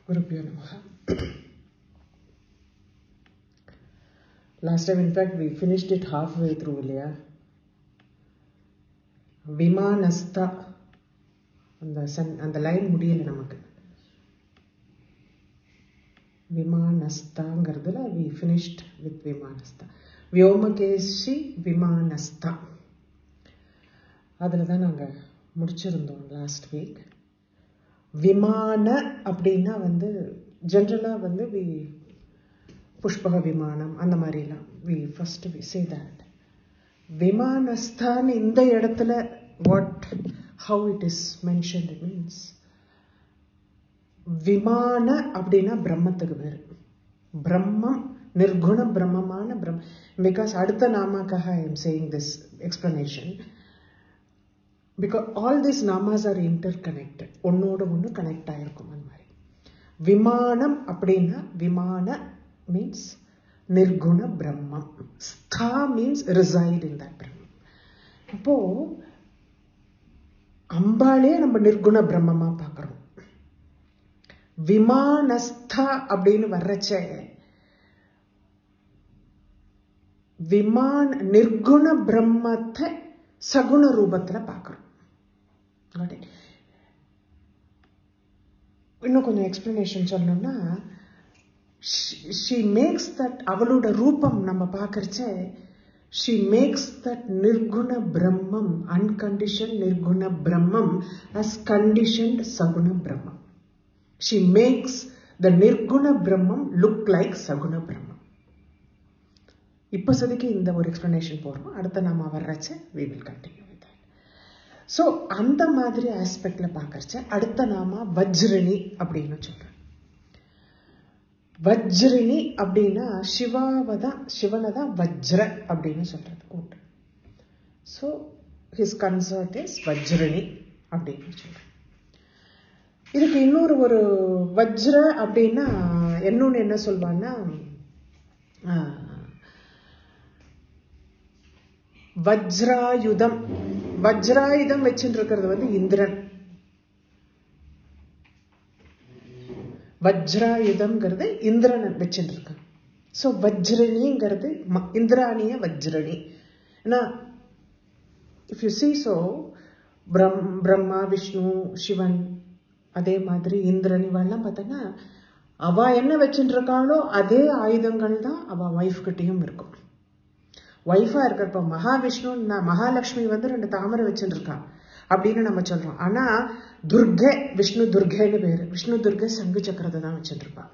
Gurubhyo Namaha. Last time, in fact, we finished it halfway through, இல்லையா விமானஸ்தா அந்த Sun அந்த line முடியல நமக்கு விமானஸ்தாங்கிறதுல வி ஃபினிஷ்ட் வித் விமானஸ்தா வியோமகேஷி விமானஸ்தா அதில் தான் நாங்கள் முடிச்சிருந்தோம் லாஸ்ட் வீக் விமான அப்படின்னா வந்து ஜென்ரலாக வந்து வி புஷ்பக விமானம் அந்த மாதிரிலாம் we first we say that விமானஸ்தான் இந்த இடத்துல what how it is mention means விமான அப்படின்னா பிரம்மத்துக்கு பேர் பிரம்மம் நிர்குண பிரம்மமான பிரம் பிகாஸ் அடுத்த நாமாக்காக I am saying this explanation because all this நாமாஸ் ஆர் இன்டர் கனெக்டட் ஒன்னோட ஒன்று கனெக்ட் ஆகிருக்கும் அந்த மாதிரி விமானம் அப்படின்னா விமான மீன்ஸ் நிர்குண பிரம்மம் ஸ்தா means reside in that Brahmam அப்போ அம்பாலே நம்ம நிர்குண பிரம்மமா பார்க்குறோம் விமானஸ்தா அப்படின்னு வர்றச்ச விமான நிர்குண பிரம்மத்தை சகுண ரூபத்துல பார்க்குறோம் இன்னும் கொஞ்சம் எக்ஸ்பிளனேஷன் சொல்லணும்னா ஷி மேக்ஸ் தட் அவளோட ரூபம் நம்ம பார்க்கறச்ச ஷி மேக்ஸ் தட் நிர்குண பிரம்மம் அன்கண்டிஷன் நிர்குண பிரம்மம் அஸ் கண்டிஷன்ட் சகுண பிரம்மம் ஷி மேக்ஸ் த நிர்குண பிரம்மம் லுக் லைக் சகுண பிரம்மம் இப்போ சதிக்கு இந்த ஒரு எக்ஸ்பிளனேஷன் போடுறோம் அடுத்த நாம வர்றச்ச we will continue with so அந்த மாதிரி ஆஸ்பெக்ட்ல பார்க்கறச்ச அடுத்த நாம வஜ்ரணி அப்படின்னு சொல்றேன் வஜ்ரினி அப்படின்னா சிவாவை தான் சிவனை தான் வஜ்ர அப்படின்னு சொல்றது உண்டு so his concert is Vajrani அப்படின்னு சொல்றேன் இதுக்கு இன்னொரு ஒரு வஜ்ர அப்படின்னா இன்னொன்று என்ன சொல்வான்னா வஜ்ராயுதம் வஜ்ராயுதம் வச்சுட்டு இருக்கிறது வந்து இந்திரன் வஜ்ராயுதம்ங்கிறது இந்திரன் வச்சுட்டு இருக்கான் ஸோ வஜ்ரணிங்கிறது இந்திராணிய வஜ்ரணி ஏன்னா இஃப் யூ சி ஸோ பிரம் பிரம்மா விஷ்ணு சிவன் அதே மாதிரி இந்திரன் இவெல்லாம் பார்த்தோன்னா அவ என்ன வச்சுட்டு இருக்காளோ அதே ஆயுதங்கள் தான் அவ ஒய்ஃப் கிட்டேயும் இருக்கும் ஒய்ஃபா இருக்கிறப்ப மகாவிஷ்ணு மகாலட்சுமி வந்து ரெண்டு தாமரை வச்சுட்டு இருக்கான் அப்படின்னு நம்ம சொல்றோம் ஆனா துர்கை விஷ்ணு துர்கைன்னு பேரு விஷ்ணு துர்கை சங்கு சக்கரத்தை தான் வச்சுட்டு இருப்பான்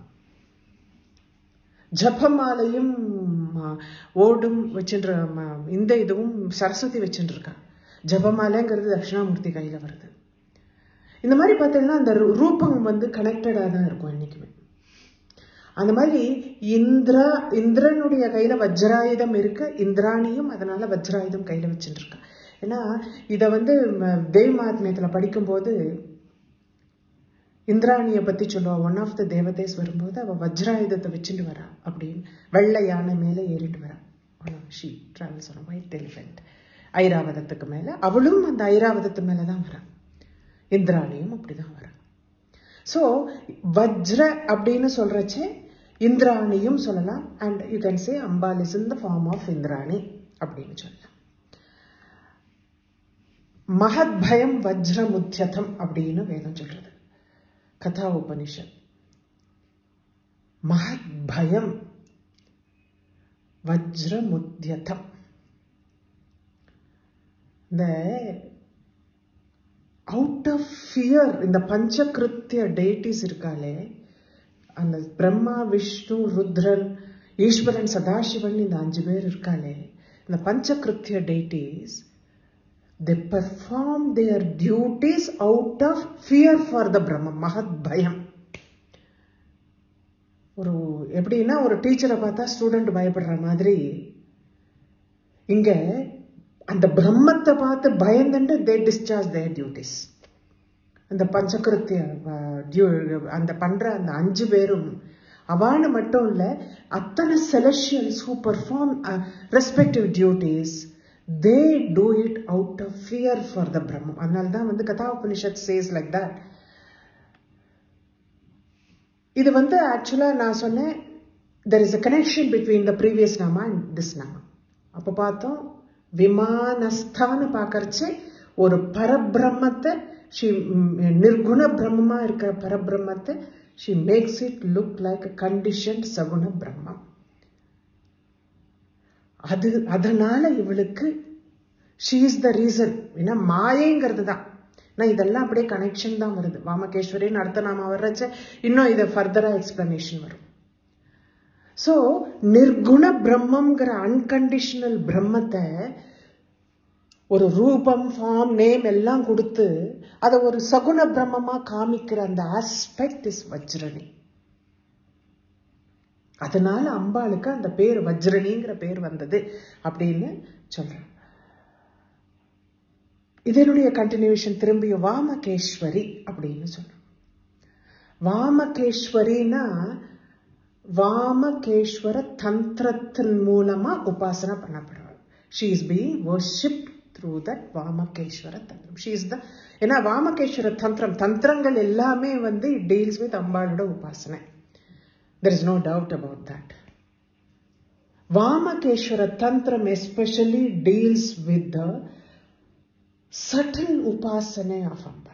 ஜபமாலையும் ஓடும் வச்சுன்ற இந்த இதுவும் சரஸ்வதி வச்சுட்டு இருக்கா ஜபமாலைங்கிறது தட்சிணாமூர்த்தி கையில வருது இந்த மாதிரி பார்த்தீங்கன்னா அந்த ரூபம் வந்து கனெக்டடாக தான் இருக்கும் என்னைக்குமே அந்த மாதிரி இந்திரா இந்திரனுடைய கையில வஜ்ராயுதம் இருக்கு இந்திராணியும் அதனால வஜ்ராயுதம் கையில வச்சுட்டு இருக்கா ஏன்னா இதை வந்து தேவ் மகாத்மியத்துல படிக்கும்போது இந்திராணியை பத்தி சொல்லுவா ஒன் ஆஃப் த தேவதேஸ் வரும்போது அவ வஜ்ராயுதத்தை வச்சுட்டு வரா அப்படின்னு வெள்ளை யானை மேல ஏறிட்டு வரா she travels on white elephant ஐராவதத்துக்கு மேல அவளும் அந்த ஐராவதத்து மேலதான் வரா இந்திராணியும் அப்படிதான் வரா ஸோ வஜ்ர அப்படின்னு சொல்றச்சே இந்திராணியும் சொல்லலாம் and you can say Ambal is in the form of Indrani அப்படின்னு சொல்லலாம் மகத் பயம் வஜ்ரமுத்தியதம் அப்படின்னு வேதம் சொல்றது கதா உபனிஷத் மகத் பயம் வஜ்ரமுத்தியதம் இந்த அவுட் ஆஃப் ஃபியர் இந்த பஞ்சகிருத்திய டேட்டிஸ் இருக்காளே அந்த பிரம்மா விஷ்ணு ருத்ரன் ஈஸ்வரன் சதாசிவன் இந்த அஞ்சு பேர் இருக்காளே இந்த பஞ்சகிருத்திய deities they perform their duties out of fear for the Brahma, மகத் பயம் ஒரு எப்படின்னா ஒரு டீச்சரை பார்த்தா ஸ்டூடெண்ட் பயப்படுற மாதிரி இங்க அந்த பிரம்மத்தை பார்த்து பயந்துட்டு தே டிஸ்சார்ஜ் தேர் டியூட்டிஸ் அந்த பஞ்சகிருத்திய அந்த பண்ற அந்த அஞ்சு பேரும் அவான்னு மட்டும் இல்ல அத்தனை celestials who perform respective duties they do it out of fear for the Brahmam அதனால தான் வந்து கதா உபனிஷத் சேஸ் லைக் தட் இது வந்து ஆக்சுவலா நான் சொன்னேன் there is a connection between the previous நாமா அண்ட் திஸ் நாமா அப்போ பார்த்தோம் விமானஸ்தான்னு பார்க்கறச்சு ஒரு பரபிரம்மத்தை ஷி நிர்குண பிரம்மமா இருக்கிற பரபிரம்மத்தை she makes it look like a condition சகுண பிரம்மம் அது அதனால இவளுக்கு ஷீ இஸ் த ரீசன் ஏன்னா மாயைங்கிறது தான் நான் இதெல்லாம் அப்படியே கனெக்ஷன் தான் வருது வாமகேஸ்வரின்னு அடுத்த நாம வர்றச்ச இன்னும் இதை ஃபர்தரா எக்ஸ்பிளனேஷன் வரும் ஸோ நிர்குண பிரம்மங்கிற அன்கண்டிஷனல் பிரம்மத்தை ஒரு ரூபம் ஃபார்ம் நேம் எல்லாம் கொடுத்து அதை ஒரு சகுண பிரம்மமா காமிக்கிற அந்த ஆஸ்பெக்ட் இஸ் வஜ்ரணி அதனால அம்பாளுக்கு அந்த பேர் வஜ்ரணிங்கிற பேர் வந்தது அப்படின்னு சொல்றேன் இதனுடைய கண்டினியூஷன் திரும்பி வாமகேஸ்வரி அப்படின்னு சொல்றோம் வாமகேஸ்வரினா வாமகேஸ்வர தந்திரத்தின் மூலமா உபாசனை பண்ணப்படுவாள் she is being worship through that Vamakeshwara தந்திரம் ஷீ இஸ் த ஏன்னா வாமகேஸ்வர தந்திரம் தந்திரங்கள் எல்லாமே வந்து இட் டீல்ஸ் வித் அம்பாளோட உபாசனை there is no doubt about that Vamakeshwara தந்திரம் especially deals with the subtle உபாசனை ஆஃப் அம்பாள்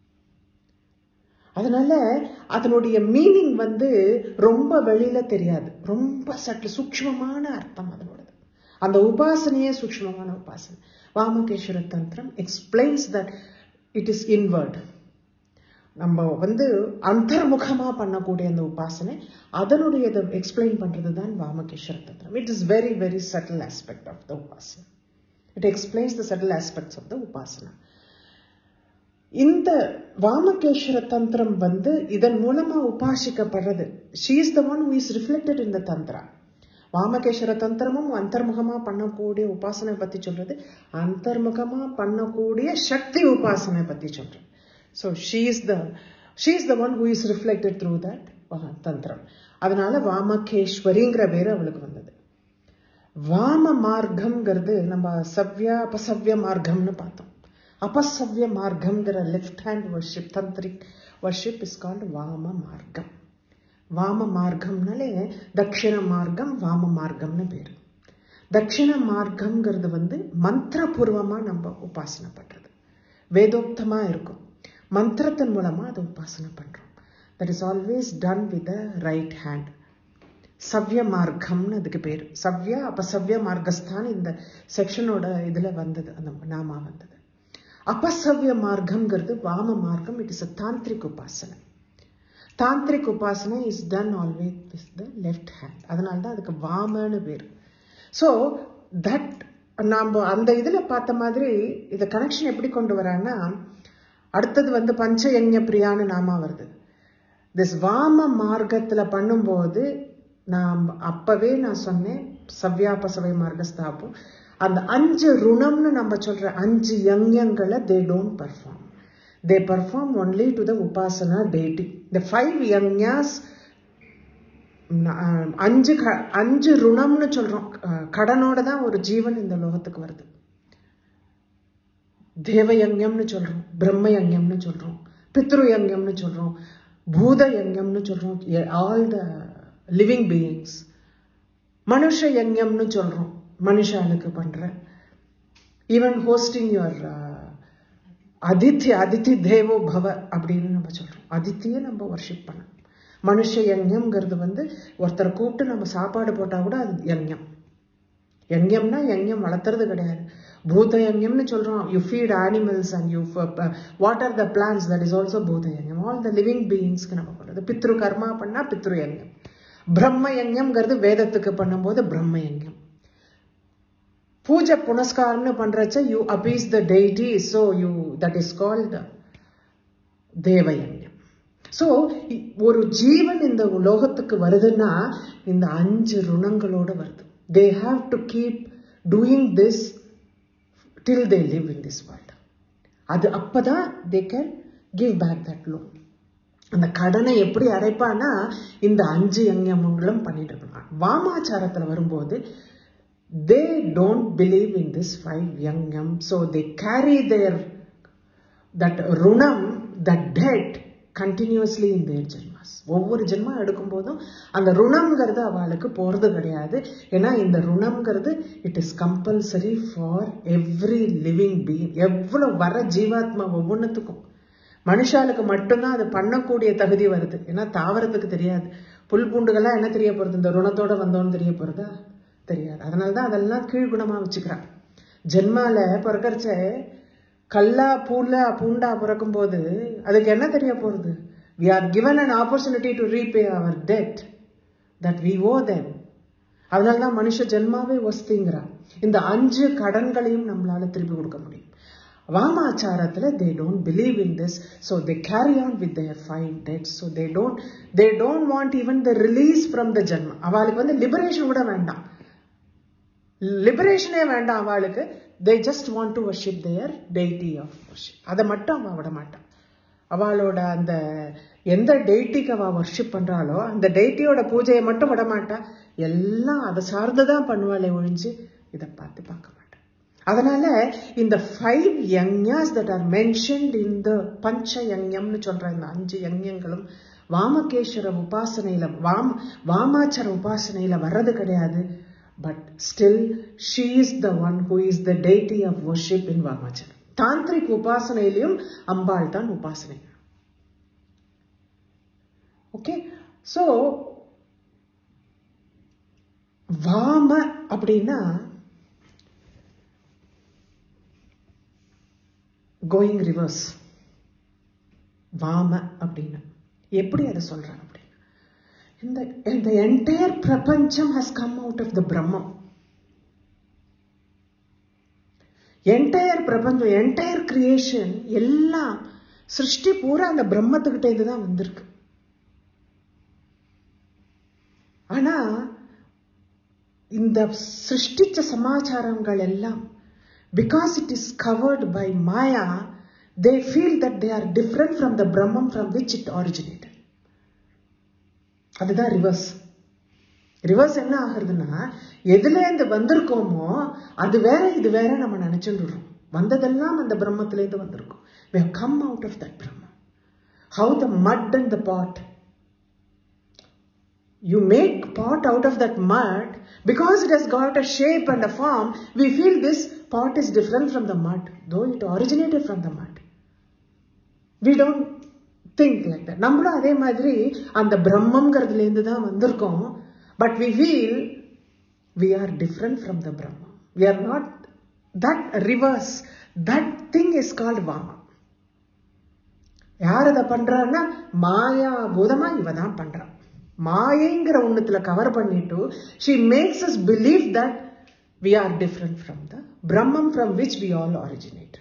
அதனால அதனுடைய மீனிங் வந்து ரொம்ப வெளியில தெரியாது ரொம்ப சற்று சூக்மமான அர்த்தம் அதனோடது அந்த உபாசனையே சூக்மமான உபாசனை வாமகேஸ்வர தந்திரம் explains that it is inward நம்ம வந்து அந்தர்முகமா பண்ணக்கூடிய அந்த உபாசனை அதனுடைய எக்ஸ்பிளைன் பண்றது தான் வாமகேஸ்வர தந்திரம் it is very very subtle aspect of the உபாசனை it explains the subtle aspects of the உபாசனா இந்த வாமகேஸ்வர தந்திரம் வந்து இதன் மூலமா உபாசிக்கப்படுறது she is the one who is reflected in the tantra Vamakeshwara தந்திரமும் அந்தர்முகமா பண்ணக்கூடிய உபாசனை பத்தி சொல்றது அந்தர்முகமா பண்ணக்கூடிய சக்தி உபாசனை பத்தி சொல்றது so she is the she is the one who is reflected through that தந்திரம் அதனால வாமகேஸ்வரிங்கிற பேரு அவளுக்கு வந்தது வாம மார்க்கம்ங்கிறது நம்ம சவ்யா அபசவ்ய மார்க்கம்னு பார்த்தோம் அபசவ்ய மார்க்கம்ங்கிற left hand worship tantric worship is called vama margam வாம மார்க்கம்னாலே தட்சிண மார்க்கம் வாம மார்க்கம்னு பேரு தட்சிண மார்க்கம்ங்கிறது வந்து மந்திரபூர்வமா நம்ம உபாசனை பண்றது வேதோக்தமா இருக்கும் மந்திரத்தின் மூலமா அதை உபாசனை பண்றோம் that is always done with the right hand சவ்ய மார்க்கம்னு அதுக்கு பேர் சவ்ய அபசவ்ய மார்க்கஸ்தான் இந்த செக்ஷனோட இதுல வந்தது அந்த நாமா வந்தது அபசவ்ய மார்க்கம்ங்கிறது வாம மார்க்கம் இட் இஸ் அ தாந்திரிக் உபாசனை தாந்திரிக் உபாசனை is done always with the left hand அதனால தான் அதுக்கு வாமன்னு பேர் ஸோ தட் நாம் அந்த இதில் பார்த்த மாதிரி இதை கனெக்ஷன் எப்படி கொண்டு வரான்னா அடுத்தது வந்து பஞ்சயஜ்ய பிரியான்னு நாமா வருது திஸ் வாம மார்க்கத்தில் பண்ணும்போது நான் அப்பவே நான் சொன்னேன் சவ்யாபசவை மார்க்கஸ்தாபம் அந்த அஞ்சு ருணம்னு நம்ம சொல்ற அஞ்சு யங்யங்களை they don't perform they perform only to the உபாசனா டேட்டி இந்த ஃபைவ் யங்யாஸ் அஞ்சு அஞ்சு ருணம்னு சொல்றோம் கடனோட தான் ஒரு ஜீவன் இந்த லோகத்துக்கு வருது தேவயங்கம்னு சொல்றோம் பிரம்மயங்கம்னு சொல்றோம் பித்ருயங்கம்னு சொல்றோம் பூதயங்கம்னு சொல்றோம் ஆல் த லிவிங் பீயிங்ஸ் மனுஷ யங்யம்னு சொல்றோம் மனுஷாளுக்கு பண்ற ஈவன் ஹோஸ்டிங் யுவர் அதித்ய அதித்தி தேவோ பவ அப்படின்னு நம்ம சொல்றோம் அதித்தியை நம்ம வர்ஷிப் பண்ண மனுஷ யங்யம்ங்கிறது வந்து ஒருத்தரை கூப்பிட்டு நம்ம சாப்பாடு போட்டா கூட அது யங்யம் யங்யம்னா யங்யம் வளர்த்துறது கிடையாது பூத யங்யம்னு சொல்றோம் you feed animals and you what are the plants that is also பூத யங்யம் ஆல் த லிவிங் பீயிங்ஸ்க்கு நம்ம பண்றது பித்ரு கர்மா பண்ணா பித்ரு யங்யம் பிரம்ம யங்யம்ங்கிறது வேதத்துக்கு பண்ணும்போது பிரம்ம யங்யம் பூஜை புனஸ்காரம்னு பண்றச்ச you appease the deity so you that is called தேவயங்யம் ஸோ ஒரு ஜீவன் இந்த லோகத்துக்கு வருதுன்னா இந்த அஞ்சு ருணங்களோட வருது they have to keep doing this till they live in this world அது அப்பதான் they can give back that loan அந்த கடனை எப்படி அடைப்பானா இந்த அஞ்சு யங்கமங்களும் பண்ணிட்டு இருக்கணும் வாமாச்சாரத்தில் வரும்போது they don't believe in this five யங்கம் so they carry their that ருணம் that debt continuously in their ஜென்மாஸ் ஒவ்வொரு ஜென்மா எடுக்கும் போதும் அந்த ருணம்ங்கிறது அவளுக்கு போறது கிடையாது ஏன்னா இந்த ருணம்ங்கிறது it is compulsory for every living being எவ்வளவு வர ஜீவாத்மா ஒவ்வொன்றுத்துக்கும் மனுஷாளுக்கு மட்டும்தான் அது பண்ணக்கூடிய தகுதி வருது ஏன்னா தாவரத்துக்கு தெரியாது புல் பூண்டுகள்லாம் என்ன தெரிய போறது இந்த ருணத்தோட வந்தோன்னு தெரிய போறதா தெரியாது அதனாலதான் அதெல்லாம் கீழ்குணமா வச்சுக்கிறான் ஜென்மால பிறக்கறச்ச கல்லா பூலா பூண்டா பிறக்கும் போது அதுக்கு என்ன தெரிய போறது we are given an opportunity to repay our debt that we owe them அதனால தான் மனுஷ ஜென்மாவே ஒஸ்திங்கிறா இந்த அஞ்சு கடன்களையும் நம்மளால திருப்பி கொடுக்க முடியும் வாமாச்சாரத்துல they don't believe in this so they carry on with their five debts so they don't they don't want even the release from the ஜென்மா அவளுக்கு வந்து லிபரேஷன் கூட வேண்டாம் லிபரேஷனே வேண்டாம் அவளுக்கு they just want to worship their deity of worship அதை மட்டும் அவள் விட மாட்டான் அவளோட அந்த எந்த டெய்டிக்கு அவள் வர்ஷிப் பண்றாளோ அந்த டெய்டியோட பூஜையை மட்டும் விட மாட்டா எல்லாம் அதை சார்ந்துதான் பண்ணுவாளே ஒழிஞ்சு இதை பார்த்து பார்க்க மாட்டான் அதனால இந்த ஃபைவ் யங்யாஸ் that are mentioned in the பஞ்ச யங்யம்னு சொல்ற இந்த அஞ்சு யங்யங்களும் வாமகேஸ்வர உபாசனையில வாம் வாமாச்சர உபாசனையில வர்றது கிடையாது but still she is the one who is the deity of worship in வாமாச்சரம் தாந்திரிக் உபாசனையிலையும் அம்பாள் தான் உபாசனை ஓகே ஸோ வாம அப்படின்னா கோயிங் ரிவர்ஸ் வாம அப்படின்னு எப்படி அதை சொல்றாங்க அப்படின்னு இந்த இந்த என்டையர் பிரபஞ்சம் has come out of the பிரம்மம் என்டையர் பிரபஞ்சம் என்டையர் கிரியேஷன் எல்லாம் சிருஷ்டி பூரா அந்த பிரம்மத்துக்கிட்ட இருந்து தான் வந்திருக்கு ஆனா இந்த சிருஷ்டிச்ச சமாச்சாரங்கள் எல்லாம் because it is covered by maya they feel that they are different from the பிரம்மம் ஃப்ரம் விச் இட் ஆரிஜினேட்டட் அதுதான் ரிவர்ஸ் ரிவர்ஸ் என்ன ஆகுறதுன்னா எதுல இருந்து வந்திருக்கோமோ அது வேற இது வேற நம்ம நினைச்சுடுறோம் வந்ததெல்லாம் அந்த பிரம்மத்துல இருந்து வந்திருக்கும் we have come out of that brahma how the mud and the pot you make pot out of that mud because it has got a shape and a form we feel this pot is different from the mud though it originated from the mud we don't think like that நம்மளும் அதே மாதிரி அந்த பிரம்மங்கிறதுல இருந்து தான் வந்திருக்கோம் but we feel we are different from the பிரம்மம் we are not that reverse that thing is called vama யார் அதை பண்றான்னா மாயா பூதமா இவ தான் பண்றான் மாயைங்கிற ஒண்ணுத்துல கவர் பண்ணிட்டு she makes us believe that we are different from the பிரம்மம் from which we all originate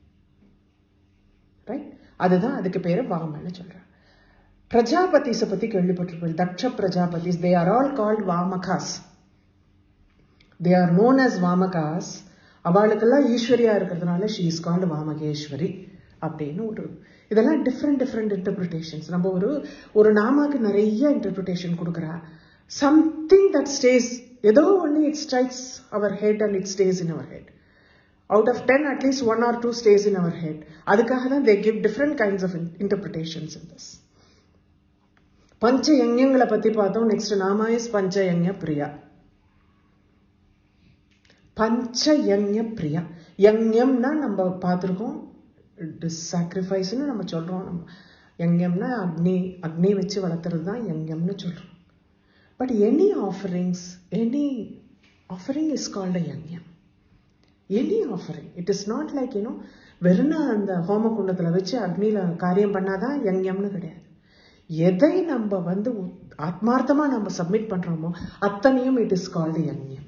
right அதுதான் அதுக்கு பேரு வாமன்னு சொல்றாங்க பிரஜாபதிஸை பத்தி கேள்விப்பட்டிருப்பீங்க தக்ஷ பிரஜாபதிஸ் தே ஆர் ஆல் கால்ட் வாமகாஸ் தே ஆர் நோன் அஸ் வாமகாஸ் அவளுக்கெல்லாம் ஈஸ்வரியா இருக்கிறதுனால ஷீ இஸ் கால்டு வாமகேஸ்வரி அப்படின்னு ஒரு இதெல்லாம் டிஃப்ரெண்ட் டிஃப்ரெண்ட் இன்டர்பிரிட்டேஷன்ஸ் நம்ம ஒரு ஒரு நாமாக்கு நிறைய இன்டர்பிரிட்டேஷன் கொடுக்குறா சம்திங் தட் ஸ்டேஸ் ஏதோ ஒன்று it strikes our head and it stays in our head out of ten at least one or two stays in our head அதுக்காக தான் they give different kinds of interpretations in this பஞ்ச யஞ்ஞங்களை பத்தி பார்த்தோம் next Nama is பஞ்ச யஞ்ஞ பிரியா பஞ்ச யஞ்ஞ பிரியா யஞ்ஞம்னா நம்ம பார்த்துருக்கோம் சாக்ரிஃபைஸ்னு நம்ம சொல்றோம் நம்ம யஞ்ஞம்னா அக்னி அக்னி வச்சு வளர்த்துறது தான் யஞ்ஞம்னு சொல்றோம் but any offerings any offering is called a யஞ்ஞம் any offering it is not like you know வெறும் அந்த ஹோம குண்டத்தில் வச்சு அக்னியில் காரியம் பண்ணாதான் யங்யம்னு கிடையாது எதை நம்ம வந்து ஆத்மார்த்தமா நம்ம சப்மிட் பண்றோமோ அத்தனையும் இட் இஸ் கால்டு யங்யம்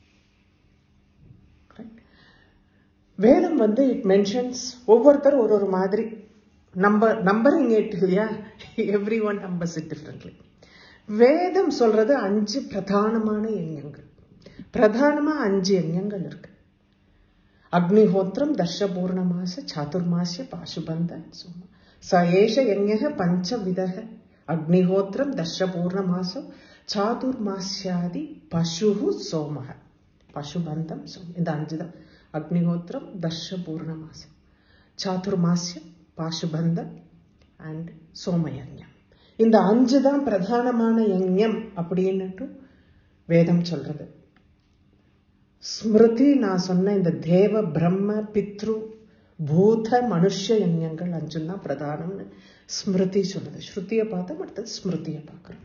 வேதம் வந்து இட் மென்ஷன்ஸ் ஒவ்வொருத்தர் ஒரு ஒரு மாதிரி நம்பர் நம்பரிங் இட் இல்லையா every one numbers it differently வேதம் சொல்றது அஞ்சு பிரதானமான யஞங்கள் பிரதானமா அஞ்சு யஞங்கள் இருக்கு அக்னிஹோத்திரம் தர்ஷபூர்ணமாச சாதுர்மாசிய பாசுபந்த சோம ச ஏஷ யஞக பஞ்சவிதக அக்னிஹோத்திரம் தர்ஷபூர்ணமாசம் சாதுர்மாசியாதி பசுஹு சோமக பசுபந்தம் சோம இந்த அஞ்சு தான் அக்னிஹோத்திரம் தர்ஷபூர்ணமாசம் சாதுர்மாசியம் பாசுபந்தம் அண்ட் சோமயஜ்ஞம் இந்த அஞ்சு தான் பிரதானமான யஜ்ஞம் அப்படின்னுட்டு வேதம் சொல்றது ஸ்மிருதி நான் சொன்ன இந்த தேவ பிரம்ம பித்ரு பூத மனுஷ யஜ்ஞங்கள் அஞ்சும் தான் பிரதானம்னு ஸ்மிருதி சொல்லுது ஸ்ருதியை பார்த்தா அடுத்தது ஸ்மிருதியை பார்க்குறோம்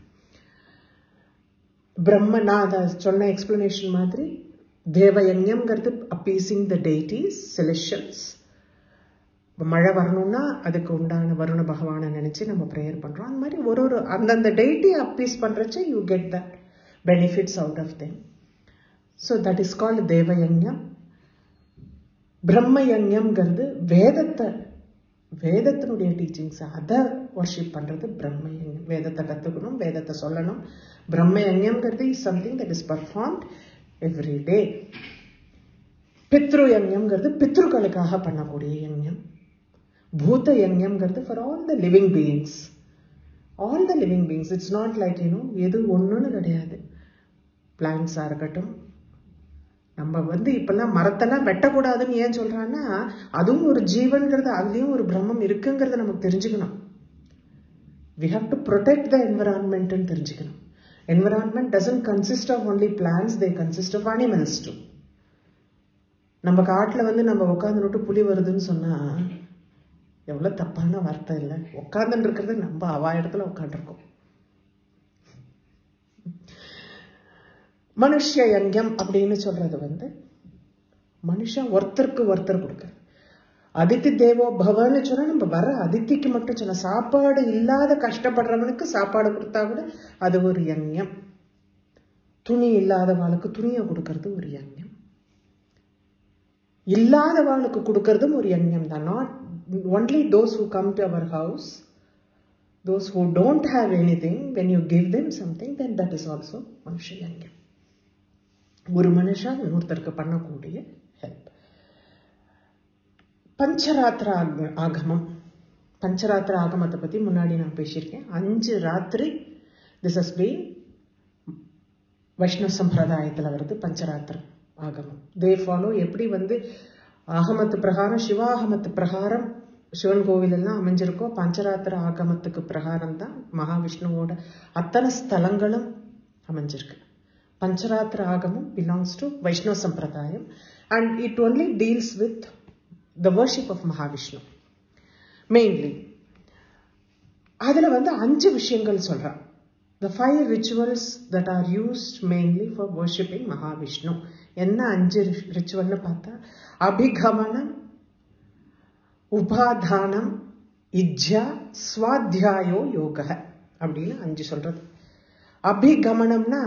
பிரம்ம நான் அதை சொன்ன எக்ஸ்பிளனேஷன் மாதிரி தேவ யஜ்ஞம்ங்கிறது அப்பீசிங் த டெய்டிஸ் செலிஷன்ஸ் மழை வரணும்னா அதுக்கு உண்டான வருண பகவானை நினைச்சு நம்ம ப்ரேயர் பண்றோம் அந்த மாதிரி ஒரு ஒரு அந்தந்த டெய்ட்டி அப்பீஸ் பண்றச்ச you get that benefits out of them so that is called தேவயஞ்ஞம் பிரம்மயஞ்ஞம்ங்கிறது வேதத்தை வேதத்தினுடைய டீச்சிங்ஸ் அதை ஒர்ஷிப் பண்றது பிரம்மயஞ்ஞம் வேதத்தை கத்துக்கணும் வேதத்தை சொல்லணும் பிரம்மயஞ்ஞம்ங்கிறது is something that is performed every day பித்ரு யஜ்ஞம்ங்கிறது பித்ருக்களுக்காக பண்ணக்கூடிய யஜ்ஞம் பூத யஜ்ஞம்ங்கிறது for all the living beings all the living beings it's not like you know எது ஒன்றுன்னு கிடையாது பிளான்ஸாக இருக்கட்டும் நம்ம வந்து இப்பெல்லாம் மரத்தெல்லாம் வெட்டக்கூடாதுன்னு ஏன் சொல்றான்னா அதுவும் ஒரு ஜீவன்கிறது அதுலேயும் ஒரு பிரம்மம் இருக்குங்கிறத நமக்கு தெரிஞ்சுக்கணும் we have to protect the என்விரான்மெண்ட்னு தெரிஞ்சுக்கணும் environment doesn't consist of only plants they consist of animals too நம்ம காட்டில் வந்து நம்ம உட்காந்துட்டு புலி வருதுன்னு சொன்னா எவ்வளோ தப்பான வார்த்தை இல்லை உட்காந்துட்டு இருக்கிறது நம்ம அவா இடத்துல உட்காந்துருக்கோம் மனுஷ யங்கம் அப்படின்னு சொல்றது வந்து மனுஷன் ஒருத்தருக்கு ஒருத்தர் கொடுக்குறது அதித்தி தேவோ பவன்னு சொன்னா நம்ம வர அதித்திக்கு மட்டும் சொன்ன சாப்பாடு இல்லாத கஷ்டப்படுறவனுக்கு சாப்பாடு கொடுத்தா கூட அது ஒரு யங்யம் துணி இல்லாதவாளுக்கு துணியை கொடுக்கறது ஒரு யங்யம் இல்லாதவாளுக்கு கொடுக்கறதும் ஒரு யங்யம் தான் not only those who come to our house those who don't have any thing when you give them something then that is also மனுஷ யங்யம் ஒரு மனுஷன் இன்னொருத்தருக்கு பண்ணக்கூடிய ஹெல்ப் பஞ்சராத்திர ஆகமம் பஞ்சராத்திர ஆகமத்தை பத்தி முன்னாடி நான் பேசியிருக்கேன் அஞ்சு ராத்திரி திஸ் ஹஸ் பீன் வைஷ்ணவ சம்பிரதாயத்தில் வருது பஞ்சராத்திரம் ஆகமம் தே ஃபாலோ எப்படி வந்து ஆகமத்து பிரகாரம் சிவாகமத்து பிரகாரம் சிவன் கோவில் எல்லாம் அமைஞ்சிருக்கோ பஞ்சராத்திர ஆகமத்துக்கு பிரகாரம் தான் மகாவிஷ்ணுவோட அத்தனை ஸ்தலங்களும் அமைஞ்சிருக்கு பஞ்சராத்திர ஆகமம் பிலாங்ஸ் டு வைஷ்ணவ சம்பிரதாயம் and it only deals with the worship of Mahavishnu mainly அதில் வந்து அஞ்சு விஷயங்கள் சொல்கிறான் the five rituals that are used mainly for worshipping Mahavishnu என்ன அஞ்சு ரிச்சுவல்னு பார்த்தா அபிகமனம் உபாதானம் இஜ்ஜா ஸ்வாத்தியாயோ யோக அப்படின்னு அஞ்சு சொல்றது அபிகமனம்னா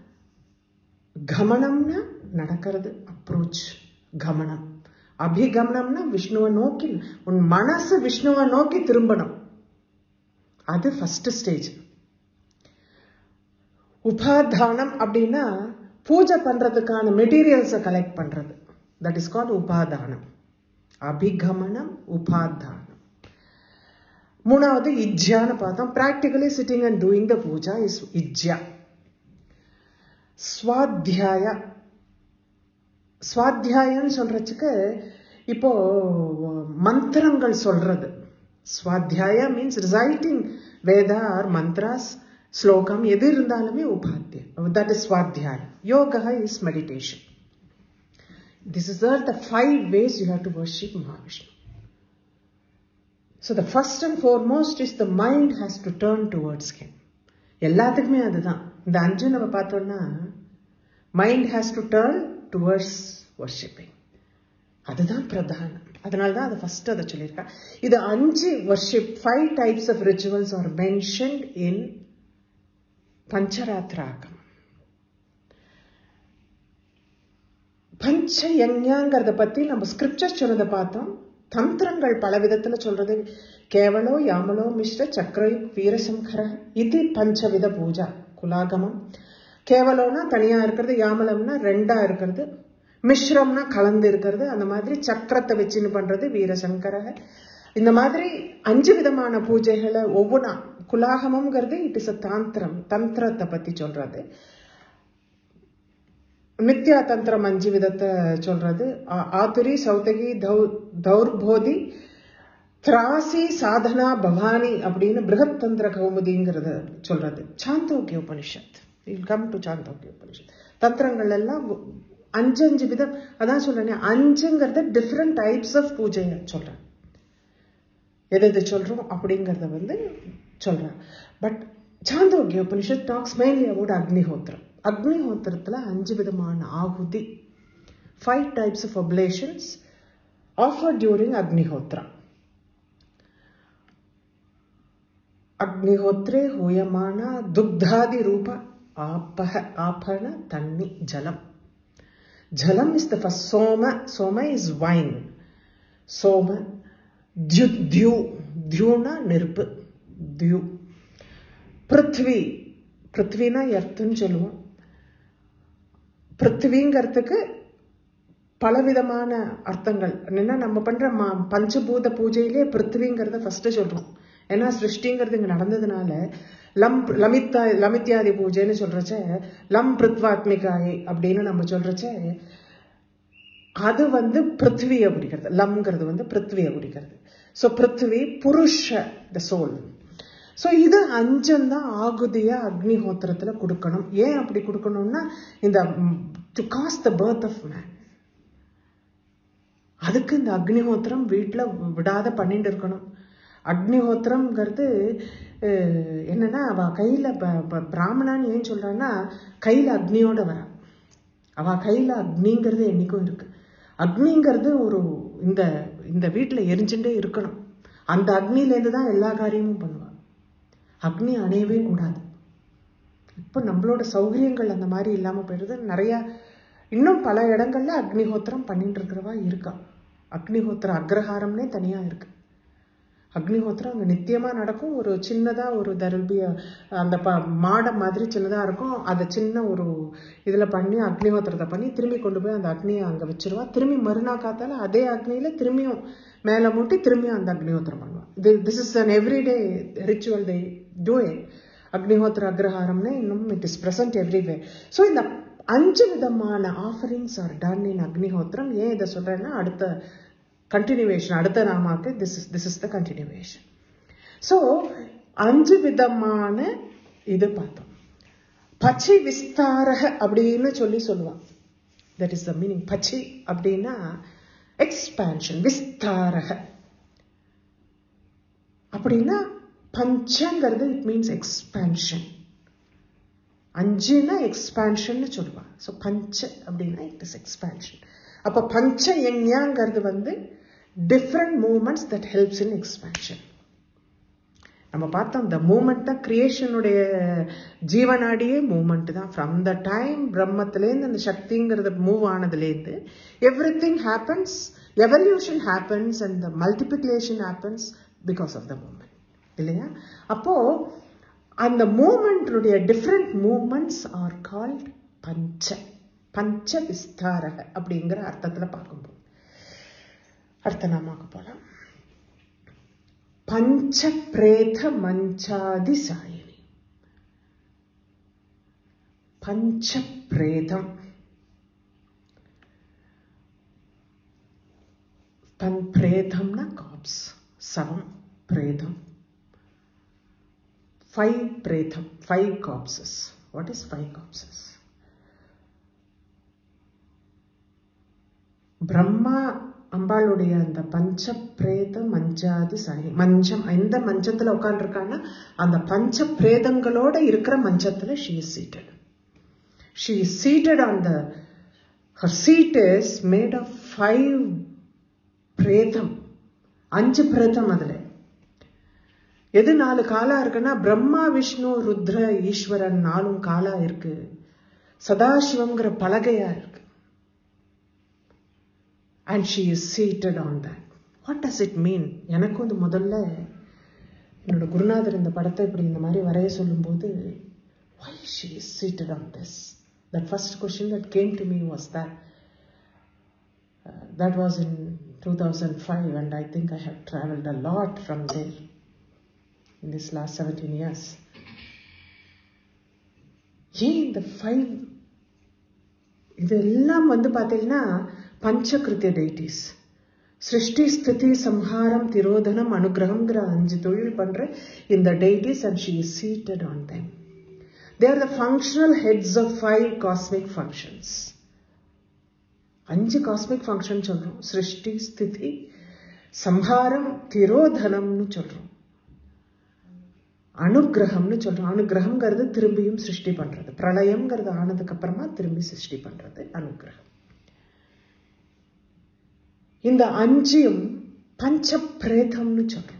கமனம்னா நடக்கிறது அப்ரோச் கமனம் அபிகமனம்னா விஷ்ணுவை நோக்கி உன் மனசு விஷ்ணுவை நோக்கி திரும்பணும் அது ஃபர்ஸ்ட் ஸ்டேஜ் உபாதானம் அப்படின்னா பூஜை பண்றதுக்கான மெட்டீரியல்ஸை கலெக்ட் பண்றது தட் இஸ் கால்ட் உபாதானம் அபிகமனம் உபாதானம் மூணாவது இஜ்யான்னு பார்த்தோம் practically sitting and doing the puja is இஜ்யா ஸ்வாத்தியாய ஸ்வாத்தியாயன்னு சொல்றதுக்கு இப்போ மந்திரங்கள் சொல்றது ஸ்வாத்தியாய means reciting Veda or mantras ஸ்லோகம் எது இருந்தாலுமே உபாத்தியம் தட் இஸ் ஸ்வாத்தியாயம் yoga is meditation this is or the five ways you have to worship Mahavishnu so the first and foremost is the mind has to turn towards him எல்லாத்துக்குமே அதுதான் இந்த அஞ்சு நம்ம பார்த்தோம்னா mind has to turn towards worshipping அதுதான் பிரதானம் அதனால தான் அதை ஃபர்ஸ்ட் அதை சொல்லியிருக்கா இது அஞ்சு worship five types of rituals are mentioned in பஞ்சராத்ராகம் பஞ்ச யஞ்ஞாங்கிறத பத்தி நம்ம ஸ்கிரிப்சர் சொன்னதை பார்த்தோம் தந்திரங்கள் பல விதத்துல சொல்றது கேவலோ யாமலோ மிஸ்ர சக்கரை வீரசங்கர இது பஞ்சவித பூஜா குலாகமம் கேவலோனா தனியா இருக்கிறது யாமலம்னா ரெண்டா இருக்கிறது மிஸ்ரம்னா கலந்து இருக்கிறது அந்த மாதிரி சக்கரத்தை வச்சுன்னு பண்றது வீரசங்கர இந்த மாதிரி அஞ்சு விதமான பூஜைகளை ஒவ்வொன்றா குலாகமம்ங்கிறது இட் இஸ் அ தாந்திரம் தந்திரத்தை பத்தி சொல்றது நித்யா தந்திரம் அஞ்சு விதத்தை சொல்றது ஆத்துரி சௌதகி தௌ தௌர்போதி திராசி சாதனா பவானி அப்படின்னு பிருகத்தந்திர கௌமுதிங்கிறத சொல்றது சாந்தோக்கிய உபனிஷத் வில் கம் டு சாந்தோக்கிய உபனிஷத் தந்திரங்கள் எல்லாம் அஞ்சு அஞ்சு விதம் அதான் சொல்றேன் அஞ்சுங்கிறத டிஃப்ரெண்ட் டைப்ஸ் ஆஃப் பூஜையை சொல்றேன் எது எது சொல்றோம் அப்படிங்கிறத வந்து சொல்றேன் பட் சாந்தோக்கிய உபனிஷத் டாக்ஸ் மெயின்லி அபவுட் அக்னிஹோத்திரம் அக்னிஹோத்திரத்துல அஞ்சு விதமான ஆகுதி five types of oblations offer during Agnihotra அக்னிஹோத்ரே ஹூயமான துக்தாதி ரூப ஆபக ஆபண தண்ணி ஜலம் ஜலம் இஸ் த ஃபர்ஸ்ட் சோம சோம இஸ் வைன் சோம தியு தியூ தியூனா நெருப்பு தியூ பிருத்வி பிருத்வினா எர்த்துன்னு சொல்லுவோம் பிருத்விங்கிறதுக்கு பலவிதமான அர்த்தங்கள் என்னன்னா நம்ம பண்ற ம- பஞ்சபூத பூஜையிலே பிருத்விங்கிறத ஃபர்ஸ்ட் சொல்றோம் ஏன்னா சிருஷ்டிங்கிறது இங்க நடந்ததுனால லம் லமித்தா லமித்யாதி பூஜைன்னு சொல்றச்ச லம் பிருத்வாத்மிகாயை அப்படின்னு நம்ம சொல்றச்ச அது வந்து பிருத்வியை குறிக்கிறது லம்ங்கிறது வந்து பிருத்வியை குறிக்கிறது ஸோ பிருத்வி புருஷ த சோல் ஸோ இது அஞ்சம் தான் ஆகுதியா அக்னிஹோத்திரத்துல கொடுக்கணும் ஏன் அப்படி கொடுக்கணும்னா இந்த to cause the birth of man அதுக்கு இந்த அக்னிஹோத்திரம் வீட்டில் விடாத பண்ணிட்டு இருக்கணும் அக்னிஹோத்திரம்ங்கிறது அஹ், என்னன்னா அவ கையில ப- ப- பிராமணான்னு ஏன் சொல்றான்னா கையில அக்னியோட வரா அவ கையில அக்னிங்கிறது என்னைக்கும் இருக்கு அக்னிங்கிறது ஒரு இந்த இந்த வீட்டில் எரிஞ்சுட்டே இருக்கணும் அந்த அக்னியிலேருந்து தான் எல்லா காரியமும் பண்ணுவா அக்னி அணையவே கூடாது இப்போ நம்மளோட சௌகரியங்கள் அந்த மாதிரி இல்லாமல் போயிடுது நிறைய இன்னும் பல இடங்கள்ல அக்னிஹோத்திரம் பண்ணிட்டு இருக்கிறவா இருக்கா அக்னிஹோத்திர அக்ரஹாரம்னே தனியா இருக்கு அக்னிஹோத்திரம் அங்கே நித்தியமாக நடக்கும் ஒரு சின்னதாக ஒரு தருபிய அந்த ப மாடம் மாதிரி சின்னதாக இருக்கும் அதை சின்ன ஒரு இதில் பண்ணி அக்னிஹோத்திரத்தை பண்ணி திரும்பி கொண்டு போய் அந்த அக்னியை அங்கே வச்சிருவா திரும்பி மறுநாள் காத்தால அதே அக்னியில் திரும்பியும் மேலே மூட்டி திரும்பியும் அந்த அக்னிஹோத்திரம் பண்ணுவான் இது this is an everyday ritual they do it அக்னிஹோத்திர அக்ரஹாரம்னு இன்னும் it is present every way so இந்த அஞ்சு விதமான ஆஃபரிங்ஸ் ஆர் டன் இன் அக்னிஹோத்திரம் ஏன் இதை சொல்றேன்னா அடுத்த கண்டினியூவேஷன் அடுத்த நாமாக்கு this is this is the continuation so அஞ்சு விதமான இது பார்த்தோம் பச்சி விஸ்தாரக அப்படின்னு சொல்லி சொல்லுவான் தட் இஸ் த மீனிங் பச்சி அப்படின்னா எக்ஸ்பான்ஷன் விஸ்தாரக அப்படின்னா பஞ்சங்கிறது இட் மீன்ஸ் எக்ஸ்பான்ஷன் அஞ்சுனா எக்ஸ்பான்ஷன் சொல்லுவாங்க ஸோ பஞ்ச அப்படின்னா இட் இஸ் எக்ஸ்பான்ஷன் அப்போ பஞ்ச யஞ்ஞாங்கிறது வந்து different movements that helps in expansion நம்ம பார்த்தோம் இந்த மூமெண்ட் தான் கிரியேஷனுடைய ஜீவனாடியே மூமெண்ட் தான் ஃப்ரம் த டைம் பிரம்மத்திலேருந்து அந்த சக்திங்கிறது மூவ் ஆனதுலேருந்து every thing happens evolution happens and the multiplication happens because of the movement இல்லையா அப்போ அந்த மூமெண்ட்டுடைய டிஃப்ரெண்ட் மூமெண்ட்ஸ் ஆர் கால்ட் பஞ்ச பஞ்ச விஸ்தாரக அப்படிங்கிற அர்த்தத்துல பார்க்கும்போது அடுத்த நாமாக்கு போலாம் பஞ்ச பிரேத மஞ்சாதி சாயினி பஞ்ச பிரேதம் பன் பிரேதம்னா காப்ஸ் சவம் பிரேதம் ஃபைவ் பிரேதம் five corpses what is five corpses Brahma அம்பாளுடைய அந்த பஞ்ச பிரேத மஞ்சாதி சாயி மஞ்சம் எந்த மஞ்சத்துல உட்காந்துருக்கான்னா அந்த பஞ்ச பிரேதங்களோட இருக்கிற மஞ்சத்துல she is seated she is seated on the her seat is made of five பிரேதம் அஞ்சு பிரேதம் அதுல எது நாலு காலா இருக்குன்னா பிரம்மா விஷ்ணு ருத்ர ஈஸ்வரன் நாலும் காலா இருக்கு சதாசிவங்கிற பலகையா இருக்கு and she is seated on that what does it mean எனக்கும் இது முதல்ல என்னோட குருநாதர் இந்த படத்தை இப்படி இந்த மாதிரி வரைய சொல்லும்போது why she is seated on this that first question that came to me was that uh, that was in 2005 and i think i have traveled a lot from there in this last 17 years ஏன் இந்த five இதெல்லாம் வந்து பார்த்தீங்கன்னா பஞ்சகிருத்திய deities சிருஷ்டி ஸ்திதி சம்ஹாரம் திரோதனம் அனுகிரகம்ங்கிற அஞ்சு தொழில் பண்ற இந்த deities and she is seated on them they are the functional heads of five cosmic functions அஞ்சு காஸ்மிக் ஃபங்க்ஷன் சொல்றோம் சிருஷ்டி ஸ்திதி சம்ஹாரம் திரோதனம்னு சொல்றோம் அனுகிரகம்னு சொல்றோம் அனுகிரகம்ங்கிறது திரும்பியும் சிருஷ்டி பண்றது பிரளயம்ங்கிறது ஆனதுக்கு அப்புறமா திரும்பி சிருஷ்டி பண்றது அனுகிரகம் இந்த அஞ்சையும் பஞ்ச பிரேதம்னு சொல்றோம்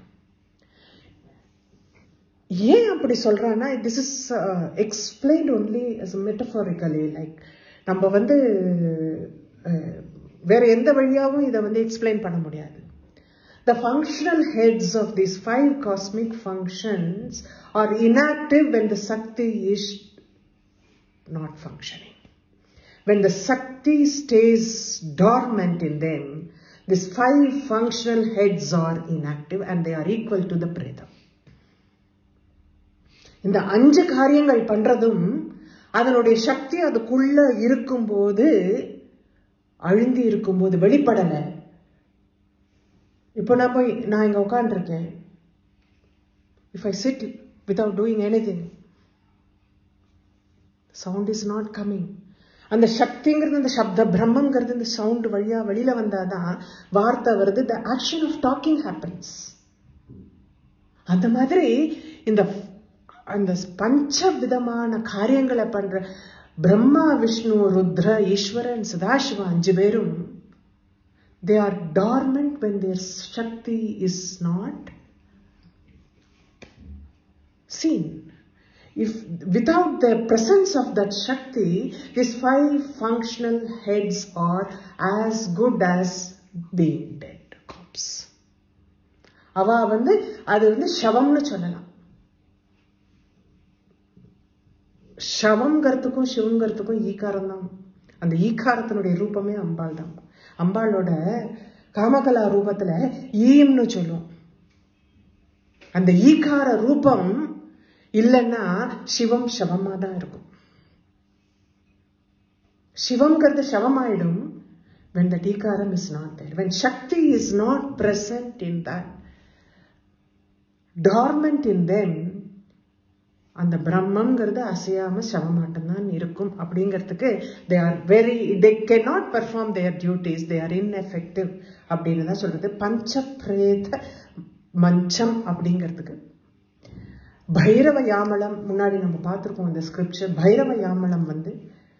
ஏன் அப்படி சொல்றான்னா this is explain only as metaphorically like நம்ம வந்து வேற எந்த வழியாவும் இதை வந்து எக்ஸ்பிளைன் பண்ண முடியாது The functional heads of these five cosmic functions are inactive when the Sakti is not functioning. When the Sakti stays dormant in them, these five functional heads are inactive and they are equal to the Preta. இந்த அஞ்சு காரியங்கள் பண்றதும் அதனுடைய சக்தி அதுக்குள்ள இருக்கும்போது அழுந்தி இருக்கும்போது வெளிப்படலை இப்போ நான் போய் நான் இங்க உட்காந்துருக்கேன் if I sit without doing any thing sound is not coming அந்த சக்திங்கிறது அந்த சப்த பிரம்மங்கிறது இந்த சவுண்ட் வழியா வெளியில வந்தாதான் வார்த்தை வருது the action of talking happens அந்த மாதிரி இந்த அந்த பஞ்ச விதமான காரியங்களை பண்ற பிரம்மா விஷ்ணு ருத்ர ஈஸ்வரன் சதாசிவா அஞ்சு பேரும் they are dormant when their Shakti is not seen. If without the presence of that Shakti, these five functional heads are as good as being dead corpse. அவ வந்து அது வந்து சவம்னு சொல்லலாம் ஷவங்கிறதுக்கும் சிவங்கிறதுக்கும் ஈக்காரம் தான் அந்த ஈக்காரத்தினுடைய ரூபமே அம்பாள் தான் அம்பாளோட காமகலா ரூபத்துல ஈம்னு சொல்லுவோம் அந்த ஈகார ரூபம் இல்லைன்னா சிவம் சவமா தான் இருக்கும் சிவம்ங்கிறது சவமாயிடும் when that ஈகாரம் is not there when shakti is not present in that dormant in them அந்த பிரம்மங்கிறது அசையாம சவமாட்டம் தான் இருக்கும் அப்படிங்கிறதுக்கு they are very they can not perform their duties they are ineffective அப்படின்னு தான் சொல்றது பஞ்ச பிரேத மஞ்சம் அப்படிங்கிறதுக்கு பைரவ யாமலம் முன்னாடி நம்ம பார்த்துருக்கோம் இந்த ஸ்கிரிப்சர் பைரவ யாமலம் வந்து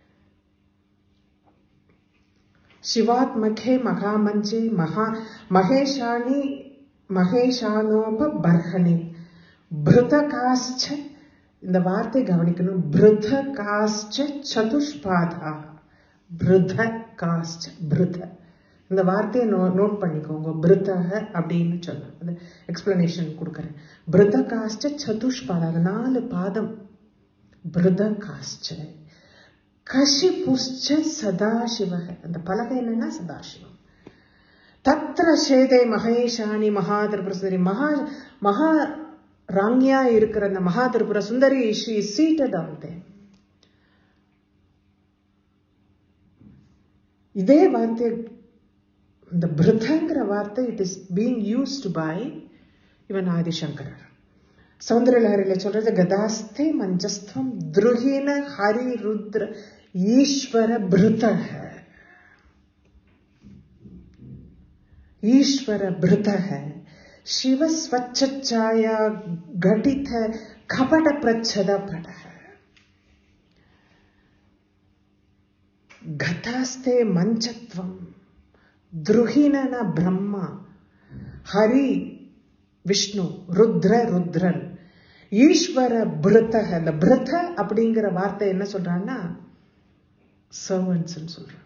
சிவாத்மகே மகாமஞ்சே மகா மகேஷாணி மகேஷானோப பர்ஹனே பிருதகாஸ்ச இந்த வார்த்தை கவனிக்கணும் பிருத காஸ்ச சதுஷ்பாதா பிருத காஸ்ச பிருத இந்த வார்த்தையை நோ நோட் பண்ணிக்கோங்க பிருதக அப்படின்னு சொல்லலாம் அது எக்ஸ்பிளனேஷன் கொடுக்குறேன் பிருத காஸ்ச சதுஷ்பாதா அது நாலு பாதம் பிருத காஸ்ச கஷிபுஷ்ச சதாசிவக அந்த பலகை என்னன்னா சதாசிவம் தத்திர சேதே மகேஷாணி மகாதிரிபுர சுந்தரி மகா மகா ராங்கியா இருக்கிற அந்த Mahatripura Sundari she seated on them இதே வார்த்தை இந்த பிருதங்கிற வார்த்தை it is being used by இவன் ஆதிசங்கரர் சௌந்தரலஹரியில சொல்றது கதாஸ்தே மஞ்சஸ்தம் துருகின ஹரி ருத்ர ஈஸ்வர பிருதக ஈஸ்வர பிருதக शिव स्वच्छ छाया घटित कपट प्रच्छद पट घटास्ते मंचत्वम द्रुहिणन ब्रह्म हरि விஷ்ணு ருத்ர ருத்ரன் ஈஸ்வர பிருத்தக இந்த பிருத்த அப்படிங்கிற வார்த்தை என்ன சொல்றான்னா சர்வன்ஸ் சொல்றான்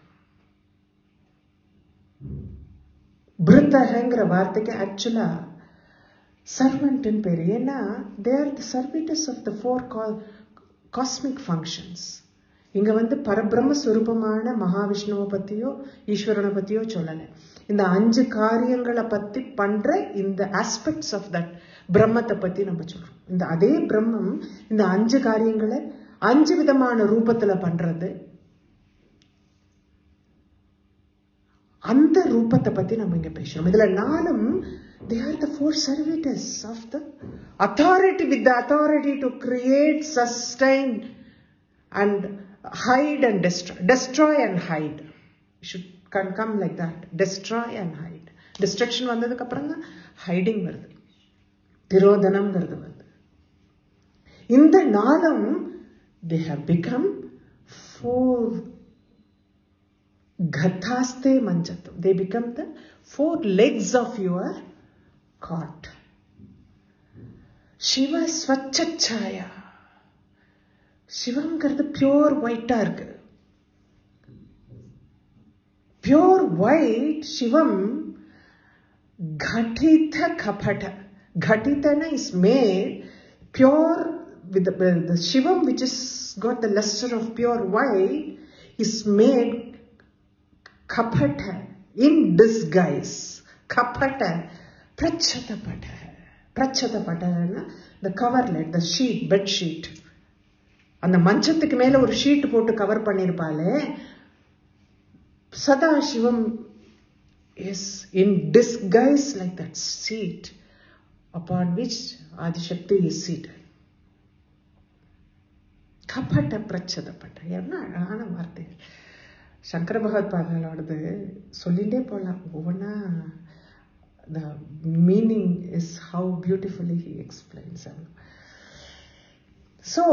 பிருத்தகங்கிற வார்த்தைக்கு ஆக்சுவலா சர்வெண்ட்னு பேர் ஏன்னா they are the servitors of the four cosmic functions இங்க வந்து பரபிரம்ம ஸ்வரூபமான மகாவிஷ்ணுவை பத்தியோ ஈஸ்வரனை பத்தியோ சொல்லலை இந்த அஞ்சு காரியங்களை பத்தி பண்ற இந்த ஆஸ்பெக்ட்ஸ் ஆஃப் தட் பிரம்மத்தை பத்தி நம்ம சொல்றோம் இந்த அதே பிரம்மம் இந்த அஞ்சு காரியங்களை அஞ்சு விதமான ரூபத்துல பண்றது அந்த ரூபத்தை பத்தி நம்ம இங்க பேசுறோம் இதுல நாலும் they are the four servitors of the authority with the authority to create sustain and hide and destroy destroy and hide It should can come like that destroy and hide destruction வந்ததுக்கு அப்புறம் தான் hiding வருது திரோதனம்ங்கிறது வருது இந்த நாளும் they have become four ghathaste manjatam they become the four legs of your cot Shiva ஸ்வச்சச்சாயா சிவங்கிறது pure ஒயிட்டா இருக்கு பியோர் ஒயிட் சிவம் घटित कपट घटितana is made pure with the, the shivam which is got the luster of pure white is made kapata in disguise kapata prachatapata prachatapata the coverlet the sheet bed sheet அந்த மஞ்சத்துக்கு மேல ஒரு sheet போட்டு cover பண்ணிருப்பாளே சதா சிவம் is in disguise like that seat upon which Adishakti is seated. கபட்ட பிரச்சதப்பட்ட என்ன அழகான வார்த்தைகள் சங்கர பகவத் பாதங்களோடது சொல்லிட்டே போகலாம் ஒவ்வொன்றா the meaning is how beautifully he explains so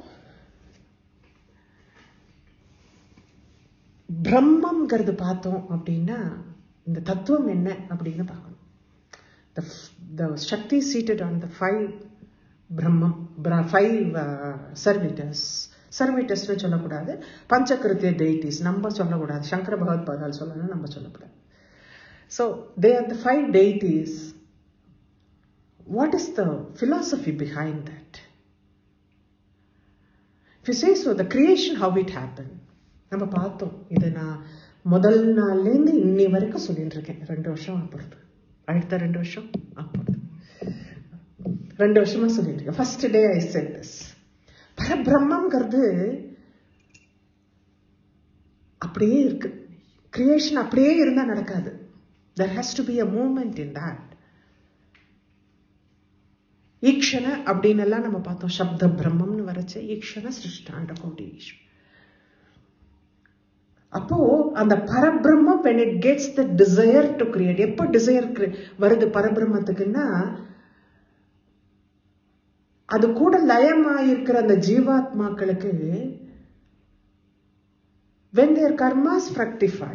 பிரம்மங்கிறது பார்த்தோம் அப்படின்னா இந்த தத்துவம் என்ன அப்படின்னு பார்க்கணும் the the Shakti seated on the five பிரம்மம் ஃபைவ் சர்வீட்டர்ஸ் சர்வீட்டர்ஸ்னு சொல்லக்கூடாது பஞ்சகிருத்திய டெய்டிஸ் நம்ம சொல்லக்கூடாது சங்கர பகவத் பாதால் சொல்லணும் நம்ம சொல்லக்கூடாது so they are the five deities what is the philosophy behind that if you say so the creation how it happened நம்ம பார்த்தோம் இது நான் முதல் நாள்லேருந்து இன்னி வரைக்கும் சொல்லிட்டு இருக்கேன் ரெண்டு வருஷம் ஆப்படுது அடுத்த ரெண்டு வருஷம் ஆப்படுது ரெண்டு வருஷமா சொல்லிட்டு இருக்கேன் first day I said this பரபிரம்மங்கிறது அப்படியே இருக்கு கிரியேஷன் அப்படியே இருந்தா நடக்காது there has to be a moment in that ஈக்ஷண அப்படின்னு எல்லாம் நம்ம பார்த்தோம் சப்த பிரம்மம்னு வரைச்ச ஈக்ஷண சிருஷ்டாண்ட கோடி அப்போ அந்த பரபிரம்மம் when it gets the desire to create எப்போ டிசையர் வருது பரபிரம்மத்துக்குன்னா அது கூட லயமாயிருக்கிற அந்த ஜீவாத்மாக்களுக்கு when their karmas fructify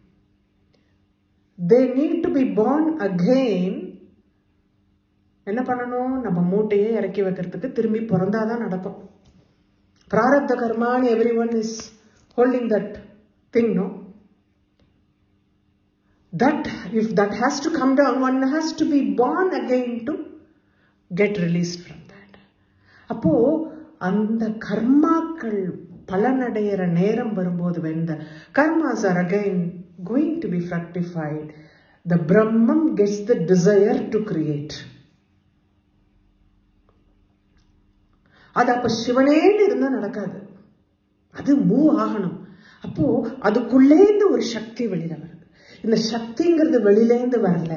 they need to be born again என்ன பண்ணணும் நம்ம மூட்டையே இறக்கி வைக்கிறதுக்கு திரும்பி பிறந்தாதான் நடக்கும் பிராரப்த கர்மான்னு every one is holding that thing, no? That, if that has to come down, one has to be born again to get released from that. அப்போ அந்த கர்மாக்கள் பலனடைகிற நேரம் வரும்போது when the karmas are again going to be fructified, the Brahman gets the desire to create. அது அப்ப சிவனேன்னு இருந்தா நடக்காது அது மூவ் ஆகணும் அப்போ அதுக்குள்ளேந்து ஒரு சக்தி வெளியில வருது இந்த சக்திங்கிறது வெளியிலேந்து வரல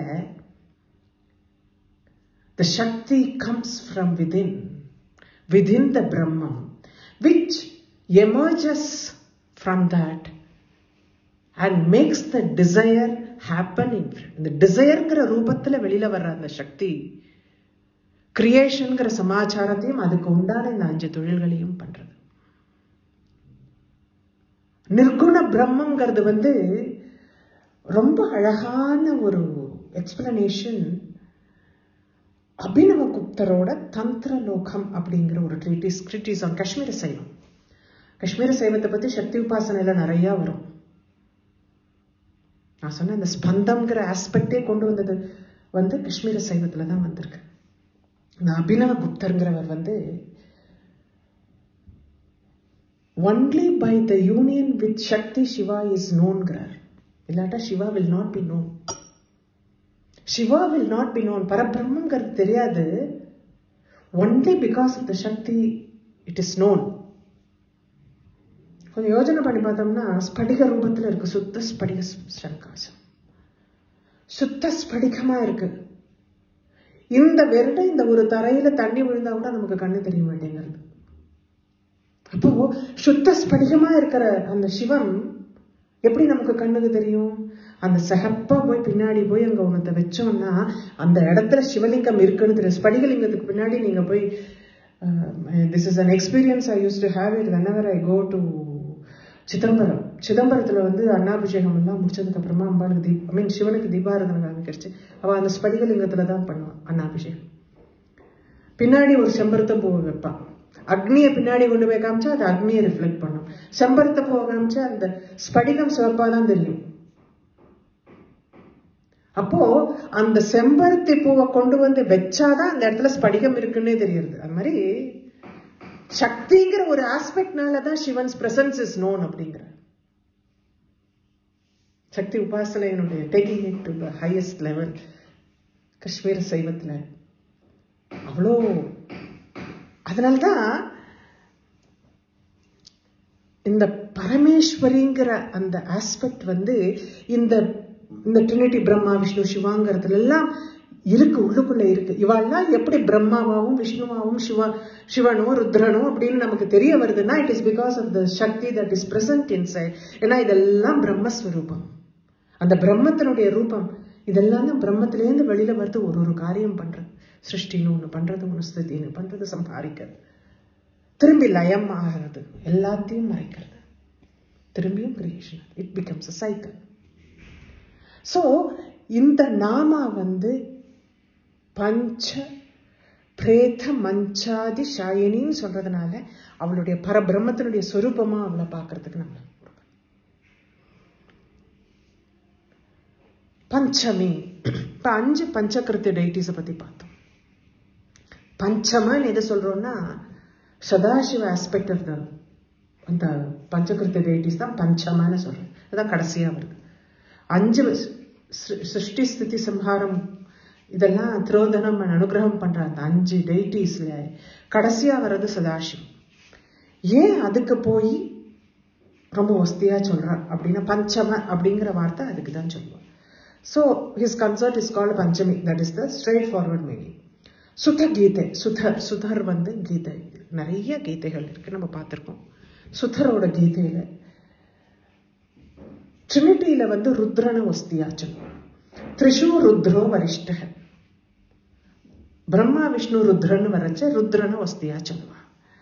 the Shakti comes from within within the பிரம்மம் which emerges from that and makes the desire happen in இந்த டிசையர்ங்கிற ரூபத்துல வெளியில வர்ற அந்த சக்தி கிரியேஷன்கிற சமாச்சாரத்தையும் அதுக்கு உண்டான இந்த அஞ்சு தொழில்களையும் பண்றது நிர்குண பிரம்மங்கிறது வந்து ரொம்ப அழகான ஒரு எக்ஸ்பிளனேஷன் அபினவ குப்தரோட தந்திர லோகம் அப்படிங்கிற ஒரு ட்ரீட்டிஸ் ட்ரீட்டிஸ் ஆன் காஷ்மீர சைவம் காஷ்மீர சைவத்தை பத்தி சக்தி உபாசனையில நிறைய வரும் நான் சொன்ன இந்த ஸ்பந்தம்ங்கிற ஆஸ்பெக்டே கொண்டு வந்தது வந்து காஷ்மீர சைவத்துல தான் வந்திருக்கு இந்த அபினவ குப்தருங்கிறவர் வந்து only by the union with Shakti Shiva is நோன்கிறார் இல்லாட்டா Shiva will not be known Shiva will not be known பரபிரம்மங்கிறது தெரியாது only because of the Shakti it is known கொஞ்சம் யோஜனை பண்ணி பார்த்தோம்னா ஸ்படிக ரூபத்தில் இருக்கு சுத்த ஸ்படிக சங்காசம் சுத்த ஸ்படிகமா இருக்கு இந்த வெறுட இந்த ஒரு தரையில தண்ணி விழுந்தா கூட நமக்கு கண்ணு தெரிய மாட்டேங்கிறது அப்போ சுத்த ஸ்படிகமா இருக்கிற அந்த சிவம் எப்படி நமக்கு கண்ணுக்கு தெரியும் அந்த சகப்பா போய் பின்னாடி போய் அங்க ஒன்னத்தை வச்சோம்னா அந்த இடத்துல சிவலிங்கம் இருக்குன்னு தெரியும் ஸ்படிகலிங்கத்துக்கு பின்னாடி நீங்க போய் this is an experience I used to have it when I go to Chidambaram சிதம்பரத்துல வந்து அன்னாபிஷேகம் எல்லாம் முடிச்சதுக்கு அப்புறமா அம்பாளுக்கு தீப் ஐ மீன் சிவனுக்கு தீபாராதனை காமிக்கிறச்சு அவ அந்த ஸ்படிகலிங்கத்துல தான் பண்ணுவான் அன்னாபிஷேகம் பின்னாடி ஒரு செம்பருத்த பூவை வைப்பான் அக்னியை பின்னாடி கொண்டு போய் காமிச்சா அது அக்னியை ரிஃப்ளெக்ட் பண்ணும் செம்பருத்த பூவை காமிச்சா அந்த ஸ்படிகம் சிவப்பா தான் தெரியும் அப்போ அந்த செம்பருத்தி பூவை கொண்டு வந்து வச்சாதான் அந்த இடத்துல ஸ்படிகம் இருக்குன்னே தெரியுது அது மாதிரி சக்திங்கிற ஒரு ஆஸ்பெக்ட்னால தான் சிவன்ஸ் பிரசன்ஸ் இஸ் நோன் அப்படிங்கிற சக்தி உபாசனையினுடைய taking it to the highest level Kashmira சைவத்துல அவ்வளோ அதனால்தான் இந்த பரமேஸ்வரிங்கிற அந்த ஆஸ்பெக்ட் வந்து இந்த இந்த ட்ரினிட்டி பிரம்மா விஷ்ணு சிவாங்கிறதுல எல்லாம் இருக்கு உள்ளுக்குள்ள இருக்கு இவாள்லாம் எப்படி பிரம்மாவாவும் விஷ்ணுவாவும் சிவா சிவனோ ருத்ரனோ அப்படின்னு நமக்கு தெரிய வருதுன்னா it is because of the Shakti that is present inside ஏன்னா இதெல்லாம் பிரம்மஸ்வரூபம் அந்த பிரம்மத்தினுடைய ரூபம் இதெல்லாம் தான் பிரம்மத்திலேருந்து வெளியில வருது ஒரு ஒரு காரியம் பண்றது சிருஷ்டின்னு ஒண்ணு பண்றது ஒண்ணு ஸ்திதின்னு பண்றது சம்ஹாரிக்கிறது திரும்பி லயம் ஆகிறது எல்லாத்தையும் மறைக்கிறது திரும்பியும் creation it becomes a cycle so இந்த நாமா வந்து பஞ்ச பிரேத மஞ்சாதி ஷாயினின்னு சொல்றதுனால அவளுடைய பரபிரம்மத்தினுடைய சொரூபமா அவளை பார்க்கறதுக்கு நம்ம பஞ்சமி இப்ப அஞ்சு பஞ்சகிருத்திய டைட்டிஸை பத்தி பார்த்தோம் பஞ்சமன்னு எது சொல்றோம்னா சதாசிவ ஆஸ்பெக்ட் ஆஃப் த அந்த பஞ்சகிருத்திய டைட்டிஸ் தான் பஞ்சமன்னு சொல்றோம் அதுதான் கடைசியா வருது அஞ்சு சிருஷ்டி ஸ்திதி சம்ஹாரம் இதெல்லாம் திரோதனம் அனுகிரகம் பண்ற அந்த அஞ்சு டெய்டிஸ்ல கடைசியா வர்றது சதாசிவம் ஏன் அதுக்கு போய் ரொம்ப வசதியா சொல்றான் அப்படின்னா பஞ்சம அப்படிங்கிற வார்த்தை அதுக்கு தான் சொல்லுவான் so his concert is called Panchami that is the straightforward meaning சுத கீதை சுதர் சுதர் வந்து கீதை நிறைய கீதைகள் இருக்கு நம்ம பார்த்துருக்கோம் சுதரோட கீதையில ட்ரினிட்டியில வந்து ருத்ரன வஸ்தியாச்சம் த்ரிஷு ருத்ரோ வரிஷ்ட பிரம்மா விஷ்ணு ருத்ரன் வரச்ச ருத்ரன வஸ்தியா சொல்லுவா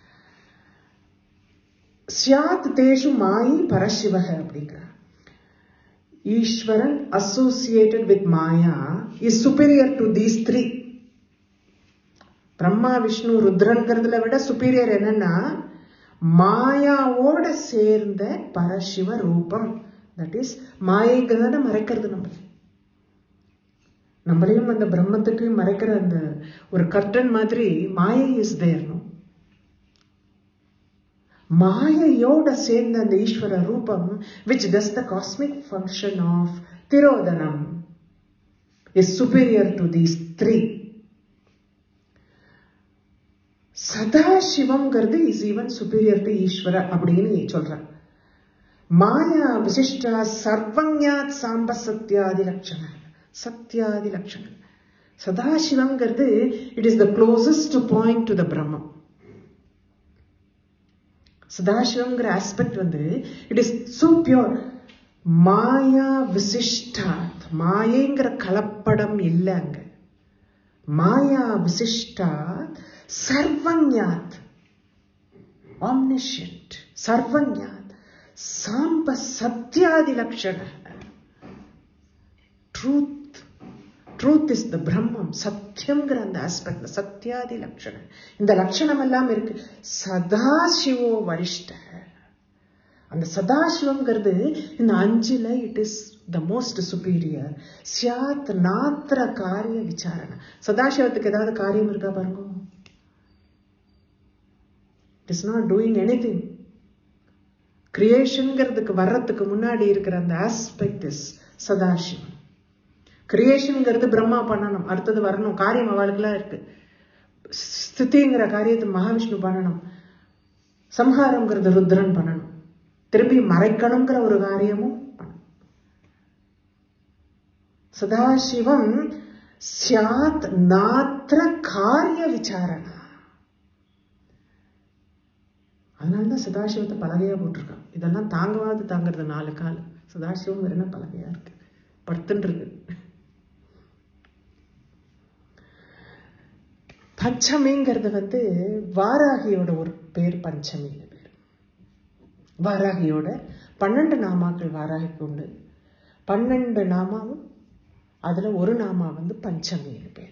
சியாத் தேஷு மாயி பரசிவ அப்படிங்கிற ஈஸ்வரன் அசோசியேட்டட் வித் மாயா is superior to these three Brahma Vishnu ருத்ரன்கிறதுல விட சுப்பீரியர் என்னன்னா மாயாவோட சேர்ந்த பரசிவ ரூபம் தட் இஸ் மாயைங்கிறத மறைக்கிறது நம்ம நம்மளையும் அந்த பிரம்மத்துக்கு மறைக்கிற அந்த ஒரு கர்டன் மாதிரி மாயை இஸ் தேர்னும் மாயையோட சேர்ந்த அந்த ஈஸ்வர ரூபம் which does the cosmic function of திரோதனம் is superior to these three சதாசிவம்ங்கிறது இஸ் ஈவன் சுப்பீரியர் டு ஈஸ்வர அப்படின்னு சொல்றாங்க மாயா விசிஷ்டா சர்வஞாத் சாம்ப சத்யாதி லட்சண சத்யாதி லட்சண சதாசிவங்கிறது it is the closest point to the பிரம்மம் சதாசிவங்கிற ஆஸ்பெக்ட் வந்து இட் இஸ் சோ பியோர் மாயா விசிஷ்டாத் மாயைங்கிற கலப்படம் இல்லை அங்க மாயா விசிஷ்டாத் சர்வஞாத் ஆம்னிஷியன்ட் சர்வஞாத் சாம்ப சத்யாதி லட்சண ட்ரூத் ட்ரூத் இஸ் த பிரம்மம் சத்தியம்ங்கிற அந்த ஆஸ்பெக்ட்ல சத்யாதி லட்சணம் இந்த லட்சணம் எல்லாம் இருக்கு சதாசிவோ வரிஷ்ட அந்த சதாசிவம்ங்கிறது இந்த அஞ்சுல it is the most superior சியாத் நாத்திர காரிய விசாரணை சதாசிவத்துக்கு ஏதாவது காரியம் இருக்கா பாருங்க it is not doing any anything கிரியேஷன்ங்கிறதுக்கு வர்றதுக்கு முன்னாடி இருக்கிற அந்த ஆஸ்பெக்ட் இஸ் சதாசிவம் கிரியேஷன்ங்கிறது பிரம்மா பண்ணணும் அடுத்தது வரணும் காரியம் அவளுக்குலாம் இருக்கு ஸ்திதிங்கிற காரியத்தை மகாவிஷ்ணு பண்ணணும் சம்ஹாரம்ங்கிறது ருத்ரன் பண்ணணும் திரும்பி மறைக்கணுங்கிற ஒரு காரியமும் பண்ணணும் சதாசிவம் சியாத் நாத்திர காரிய விசாரணா அதனாலதான் சதாசிவத்தை பலகையா போட்டிருக்கான் இதெல்லாம் தாங்கவாது தாங்கிறது நாலு கால் சதாசிவம் வேற என்ன பலகையா இருக்கு படுத்துன்னு இருக்கு பஞ்சமிங்கிறது வந்து வாராகியோட ஒரு பேர் பஞ்சமின்னு பேர் வாராகியோட பன்னெண்டு நாமாக்கள் வாராகிக்கு உண்டு பன்னெண்டு நாமாவும் அதுல ஒரு நாமா வந்து பஞ்சமின்னு பேர்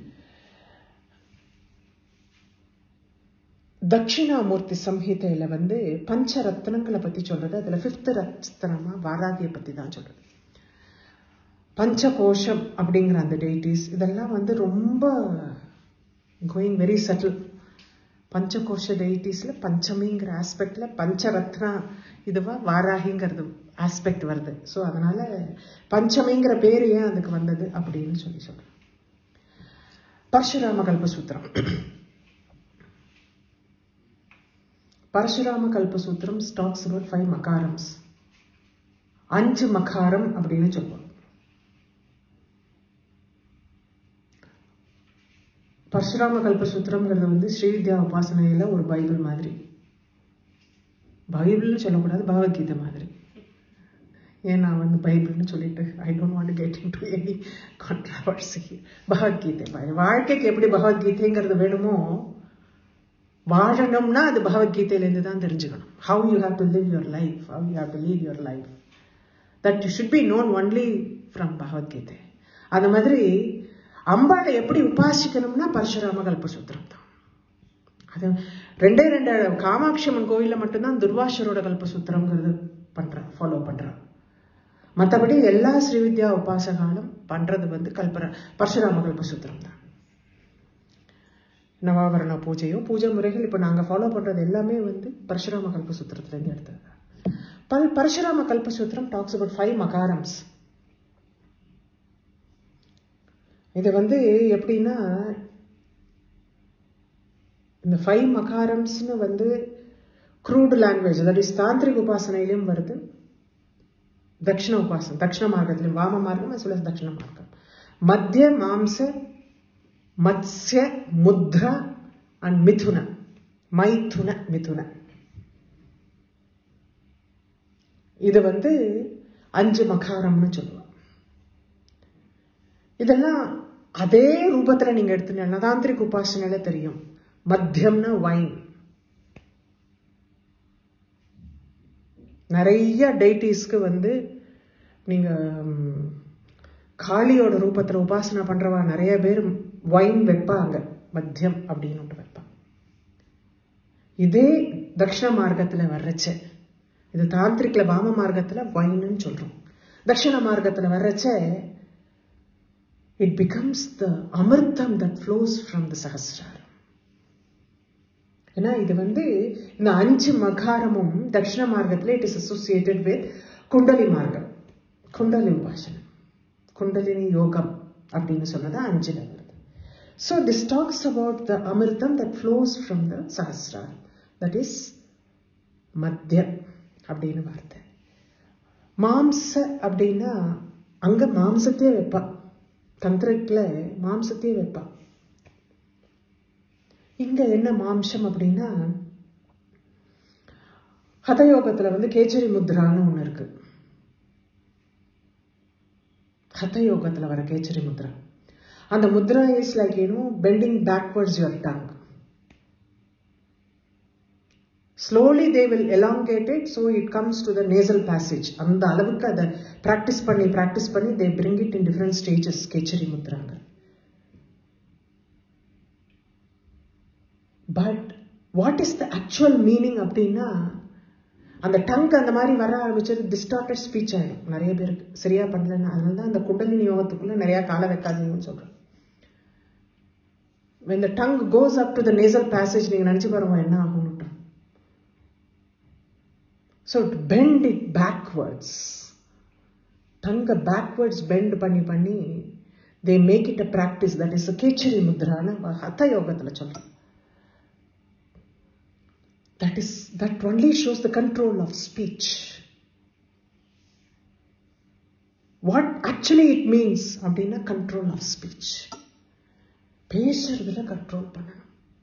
தட்சிணாமூர்த்தி சம்ஹிதையில வந்து பஞ்ச ரத்னங்களை பத்தி சொல்றது அதுல பிப்த் ரத்னமா வாராகியை பத்தி தான் சொல்றது பஞ்சகோஷம் அப்படிங்கிற அந்த டெய்டிஸ் இதெல்லாம் வந்து ரொம்ப கோயிங் வெரி சட்டில் பஞ்சகோஷ டெய்டிஸ்ல பஞ்சமிங்கிற ஆஸ்பெக்ட்ல பஞ்சரத்னா இதுவா வாராகிங்கிறது ஆஸ்பெக்ட் வருது ஸோ அதனால பஞ்சமிங்கிற பேர் ஏன் அதுக்கு வந்தது அப்படின்னு சொல்லி சொல்றேன் Parashurama Kalpasutram Parashurama Kalpasutram talks about five மகாரம்ஸ் அஞ்சு மகாரம் அப்படின்னு சொல்லுவோம் பரசுராம கல்பசூத்திரம்ங்கிறது வந்து ஸ்ரீவித்யா உபாசனையில ஒரு பைபிள் மாதிரி பைபிள்னு சொல்லக்கூடாது பகவத்கீதை மாதிரி ஏன் நான் வந்து பைபிள்னு சொல்லிட்டு I don't want get into any controversy Bhagavad Gita வாழ்க்கைக்கு எப்படி பகவத்கீதைங்கிறது வேணுமோ வாழணும்னா அது பகவத்கீதையிலேருந்து தான் தெரிஞ்சுக்கணும் how you have to live your life how you have to leave your life that you should be known only from Bhagavad Gita அந்த மாதிரி அம்பாளை எப்படி உபாசிக்கணும்னா பரசுராம கல்பசூத்திரம் தான் அது ரெண்டே ரெண்டு காமாட்சி அம்மன் கோயிலில் மட்டும்தான் துர்வாசரோட கல்பசூத்திரங்கிறது பண்றான் ஃபாலோ பண்றான் மற்றபடி எல்லா ஸ்ரீவித்யா உபாசகாலும் பண்றது வந்து கல்பர பரசுராம கல்பசூத்திரம் தான் நவாவரண பூஜையும் பூஜை முறைகள் இப்போ நாங்கள் ஃபாலோ பண்றது எல்லாமே வந்து பரசுராம கல்பசூத்திரத்துலேருந்து எடுத்தது பல் Parashurama Kalpasutram talks about five மகாரம்ஸ் இது வந்து எப்படின்னா இந்த ஃபைவ் மகாரம்ஸ்னு வந்து crude language that is tantric உபாசனையிலும் வருது தட்சிண உபாசனம் தட்சிண மார்க்கத்திலும் வாம மார்க்கம் as well as தட்சிண மார்க்கம் மத்திய மாம்ச மத்ஸ்ய முத்ரா அண்ட் மிதுன மைதுன மிதுன இது வந்து அஞ்சு மகாரம்னு சொல்லுவோம் இதெல்லாம் அதே ரூபத்துல நீங்க எடுத்துட்டீங்கன்னா தாந்திரிக் உபாசனையில தெரியும் மத்தியம்னா வைன் நிறைய டெய்டிஸ்க்கு வந்து நீங்க ம், காளியோட ரூபத்துல உபாசனை பண்றவா நிறைய பேர் வைன் வைப்பாங்க மத்தியம் அப்படின்னு ஒன்று வைப்பாங்க இதே தக்ஷண மார்க்கத்துல வர்றச்ச இது தாந்திரிக்ல வாம மார்க்கத்துல வைன்னு சொல்றோம் தக்ஷண மார்க்கத்துல வர்றச்ச இட் பிகம்ஸ் த அமிர்தம் தட் ஃப்ளோஸ் ஃப்ரம் த சஹசிராரம் ஏன்னா இது வந்து இந்த அஞ்சு மகாரமும் தட்சிண மார்க்கத்துல இட் இஸ் அசோசியேட்டட் வித் குண்டலி மார்க்கம் குண்டலி உபாசனம் குண்டலினி யோகம் அப்படின்னு சொன்னது அஞ்சுல வருது so this talks about the அமிர்தம் தட் ஃப்ளோஸ் ஃப்ரம் த சஹசிரார் தட் இஸ் மத்திய அப்படின்னு வார்த்தை மாம்ச அப்படின்னா அங்க மாம்சத்தையே வைப்பா தந்திரத்துல மாம்சத்தையே வைப்பா இங்க என்ன மாம்சம் அப்படின்னா ஹதயோகத்துல வந்து கேச்சரி முத்ரான்னு ஒண்ணு இருக்கு ஹதயோகத்துல வர கேச்சரி முத்ரா அந்த முத்ரா is like you know bending backwards your tongue slowly they will elongate it so it comes to the nasal passage அந்த அளவுக்கு அதை ப்ராக்டிஸ் பண்ணி ப்ராக்டிஸ் பண்ணி they bring it in different stages கேச்சரி முத்ராங்க but what is the actual meaning அப்படின்னா அந்த tongue அந்த மாதிரி வர ஆரம்பிச்சது டிஸ்டார்டட் ஸ்பீச் ஆயிடும் நிறைய பேருக்கு சரியா பண்ணலன்னு அதனால தான் அந்த குண்டலினி யோகத்துக்குள்ள நிறைய கால வைக்காதீங்கன்னு சொல்றேன் when the tongue goes up to the nasal passage நீங்க நினைச்சு பாருங்க என்ன ஆகும்னு so to bend it backwards tongue backwards bend பண்ணி பண்ணி they make it a practice that is a கேச்சரி முத்ரான்னு ஹத்த யோகத்துல சொல்றேன் that is that only shows the control of speech what actually it means அப்படின்னா கண்ட்ரோல் ஆஃப் ஸ்பீச் பேசுறதுல control பண்ணணும்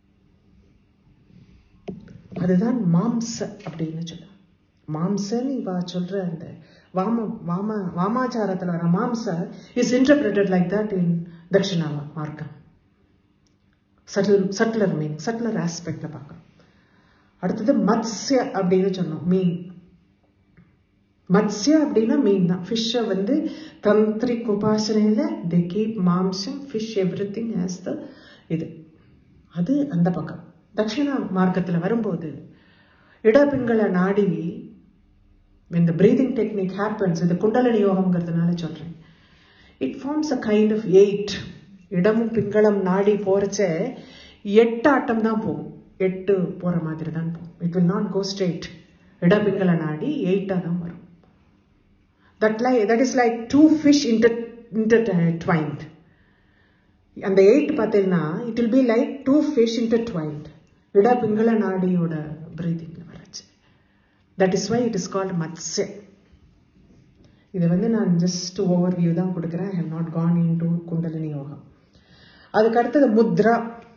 அதுதான் மாம்ச அப்படின்னு சொல்லுவாங்க மாம்சன்னு இவா சொல்ற அந்த வாம வாம வாமாச்சாரத்துல வர மாம்ச is interpreted like that in தட்சிணா மார்க்கம் சட்டில் சட்டிலர் மீன் சட்டிலர் ஆஸ்பெக்ட்ல பார்க்கணும் அடுத்தது மத்ஸ்ய அப்படின்னு சொன்னோம் மீன் மத்ஸ்ய அப்படின்னா மீன் தான் ஃபிஷ்ஷை வந்து தந்திரிக் உபாசனையில் தி கீப் மாம்சம் fish everything as the இது அது அந்த பக்கம் தட்சிணா மார்க்கத்தில் வரும்போது இடபிங்கள நாடி இந்த பிரீதிங் டெக்னிக் ஹேப்பன்ஸ் இது குண்டலனி யோகம்ங்கிறதுனால சொல்கிறேன் it forms a kind of eight இடமும் பிங்களம் நாடி போகிறச்ச எட்டு ஆட்டம் தான் போகும் எட்டு போகிற மாதிரி தான் போகும் it will not go straight இடபிங்கள நாடி எயிட்டாக தான் வரும் that lie that is like two fish inter intertwined அந்த எயிட் பார்த்தீங்கன்னா it will be like two fish intertwined இட பிங்கள நாடியோட பிரீதிங்கில் வரச்சு that is why it is called மத்ஸ்ய இதை வந்து நான் ஜஸ்ட் ஓவர் வியூ தான் கொடுக்குறேன் I have not gone into குண்டலினி யோகம் அதுக்கு அடுத்தது முத்ரா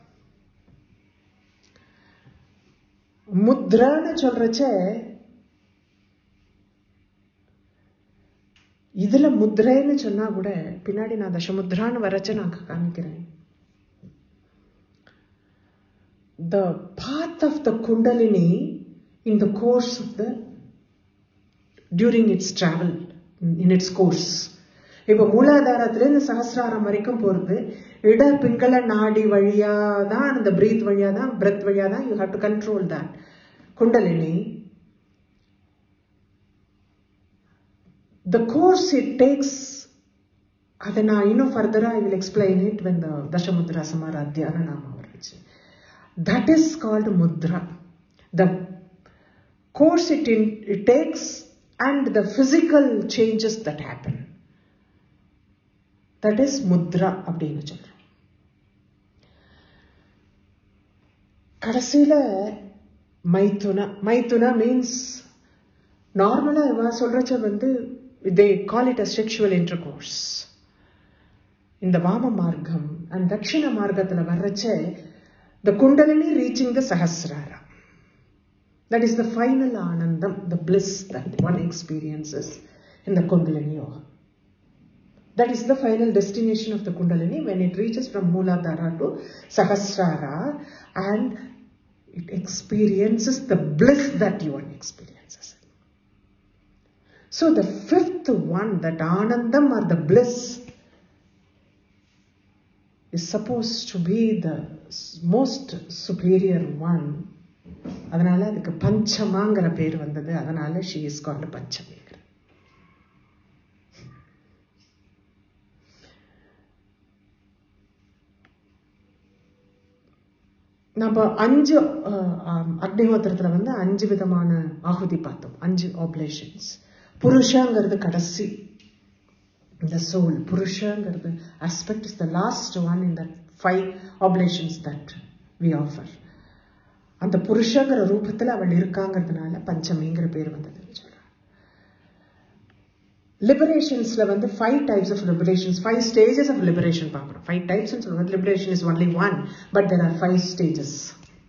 முத்ரான்னு சொல்றச்ச இதுல முத்ரைன்னு சொன்னா கூட பின்னாடி நான் தசமுத்ரான்னு வரச்ச நான் காமிக்கிறேன் the path of the kundalini in the course of the during its travel in its course இப்போ மூலாதாரத்திலேருந்து சகசிராரம் வரைக்கும் போகிறது இட பிங்கள நாடி வழியா தான் அந்த பிரீத் வழியா தான் பிரெத் வழியா தான் you have to control that குண்டலினி த கோர்ஸ் இட் டேக்ஸ் அதை நான் இன்னும் ஃபர்தராக I will explain it when the தசமுத்ரா சமாராத்தியான நாம வந்துச்சு that is called mudra the course it, in, it takes and the physical changes that happen that is mudra அப்படின்னு சொல்றோம் கடைசியில மைத்துனா மைத்துனா மீன்ஸ் நார்மலா இவ சொல்றச்ச வந்து they call it a sexual intercourse இந்த வாம மார்க்கம் அண்ட் தட்சிண மார்க்கத்துல வர்றச்ச the kundalini reaching the sahasrara that is the final anandam the bliss that one experiences in the kundalini yoga that is the final destination of the kundalini when it reaches from mooladhara to sahasrara and it experiences the bliss that one experiences so the fifth one that anandam or the bliss is supposed to be the most superior one அதனால அதுக்கு பஞ்சமாங்கிற பேர் வந்தது அதனால she is called பஞ்சமிங்கிற நம்ம அஞ்சு அக்னிஹோத்திரத்துல வந்து அஞ்சு விதமான ஆகுதி பார்த்தோம் அஞ்சு ஆப்ரேஷன்ஸ் புருஷங்கிறது கடைசி the soul purushaங்கிறது aspect is the last one in that five oblations that we offer அந்த புருஷங்கிற ரூபத்துல அவள் இருக்காங்கிறதுனால பஞ்சமிங்கிற பேர் வந்ததுன்னு சொல்றாங்க லிபரேஷன்ஸ்ல வந்து five types of liberations five stages of liberation பார்க்குறோம் ஃபைவ் டைப்ஸ் சொல்லுவாங்க liberation is only one but there are five stages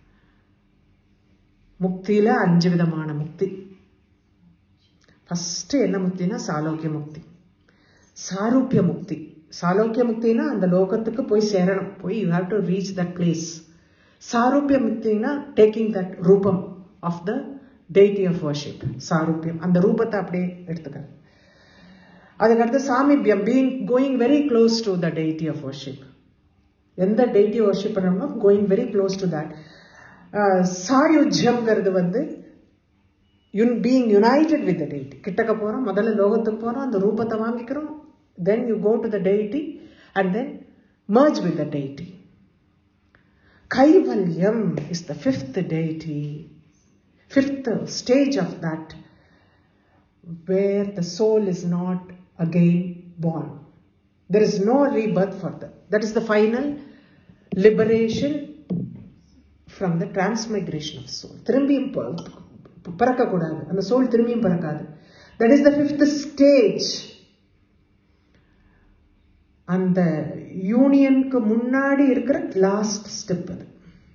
முக்தியில அஞ்சு விதமான முக்தி ஃபர்ஸ்ட் என்ன முக்தினா சாலோக்கிய முக்தி சாரூபிய முக்தி சாலோக்கிய முக்தினா அந்த லோகத்துக்கு போய் சேரணும் போய் you have to reach that place சாரூபிய முக்தினா டேக்கிங் தட் ரூபம் of the deity of worship சாரூபியம் அந்த ரூபத்தை அப்படியே எடுத்துக்கிறது அதுக்கடுத்து சாமிபியம் being going very close to the deity of worship எந்த டெய்டி வர்ஷிப் பண்ணணுமோ going very close to that சாயுஜ்யம்ங்கிறது வந்து யுன் being united with the deity கிட்டக்க போகிறோம் முதல்ல லோகத்துக்கு போகிறோம் அந்த ரூபத்தை வாங்கிக்கிறோம் then you go to the deity and then merge with the deity. Kaivalyam is the fifth deity, fifth stage of that, where the soul is not again born. There is no rebirth further. That is the final liberation from the transmigration of soul. திரும்பியும் பிறக்கக்கூடாது அந்த soul திரும்பியும் பிறக்காது that is the fifth stage அந்த யூனியனுக்கு முன்னாடி இருக்கிற last step அது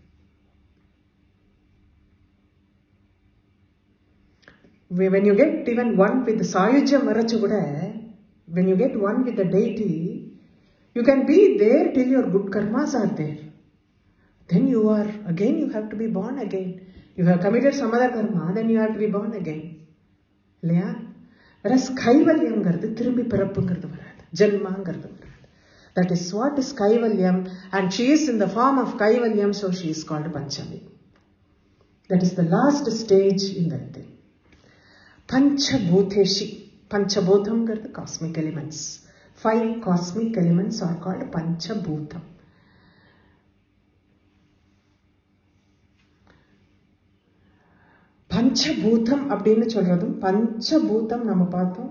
when you get even one with sayujam varachu kuda when you get one with the deity you can be there till your good karmas are there then you are again you have to be born again you have committed some other karma then you have to be born again இல்லையா ரஸ் கைவல்யம்ங்கிறது திரும்பி பிறப்புங்கிறது வராது ஜென்மாங்கிறது வராது that is what is கைவல்யம் and she is in the form of கைவல்யம் so she is called Panchami that is the last stage in the thing பஞ்சபூதேஷி பஞ்சபூதம்ங்கிறது cosmic elements five cosmic elements are called பஞ்சபூதம் பஞ்சபூதம் அப்படின்னு சொல்றதும் பஞ்சபூதம் நம்ம பார்த்தோம்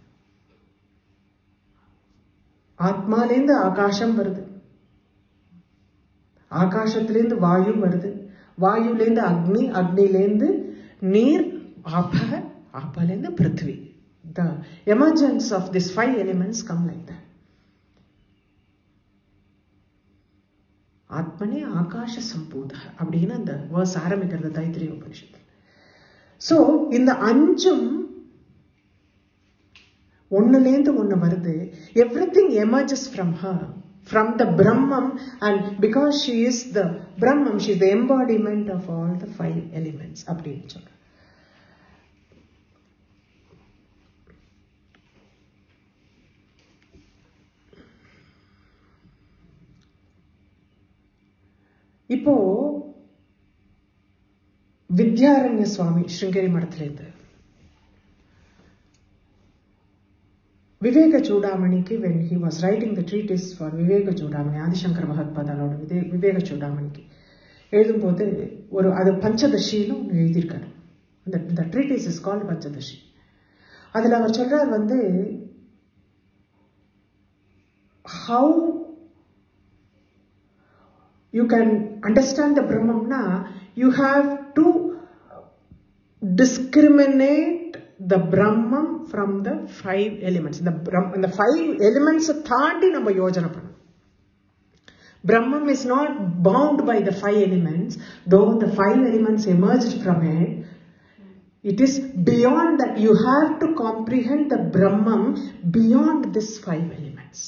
ஆத்மாலேருந்து ஆகாசம் வருது ஆகாசத்திலேருந்து வாயு வருது வாயுலேருந்து அக்னி அக்னிலேருந்து நீர் ஆப ஆபாலேருந்து பிருத்வி the emergence of this five elements come like the ஆத்மனே ஆகாஷ சம்பூத அப்படின்னு அந்த வேர்ஸ் ஆரம்பிக்கிறது தைத்திரிய உபனிஷத்து ஸோ இந்த அஞ்சும் ஒன்னுலேருந்து ஒன்று வருது everything emerges from her from the பிரம்மம் and because she is the பிரம்மம் she is the embodiment of all the five elements அப்படின்னு சொல்ற இப்போ வித்யாரண்ய சுவாமி ஸ்ருங்கேரி மடத்திலேருந்து விவேக சூடாமணிக்கு when he was writing the treatise for Viveka Chudamani Adi Shankar பகவத்பாதாலோட விதே விவேக சூடாமணிக்கு எழுதும்போது ஒரு அது பஞ்சதசியிலும் ஒன்று எழுதியிருக்காரு அந்த இந்த ட்ரீட்டிஸ் இஸ் கால்டு பஞ்சதசி அதில் அவர் சொல்றார் வந்து how you can understand the பிரம்மம்னா you have to discriminate the Brahman from the five elements. The, the five elements தாண்டி நம்ம யோஜனை பண்ணணும் Brahman is not bound by the five elements, though the five elements emerged from it. It is beyond that. You have to comprehend the Brahman beyond these five elements.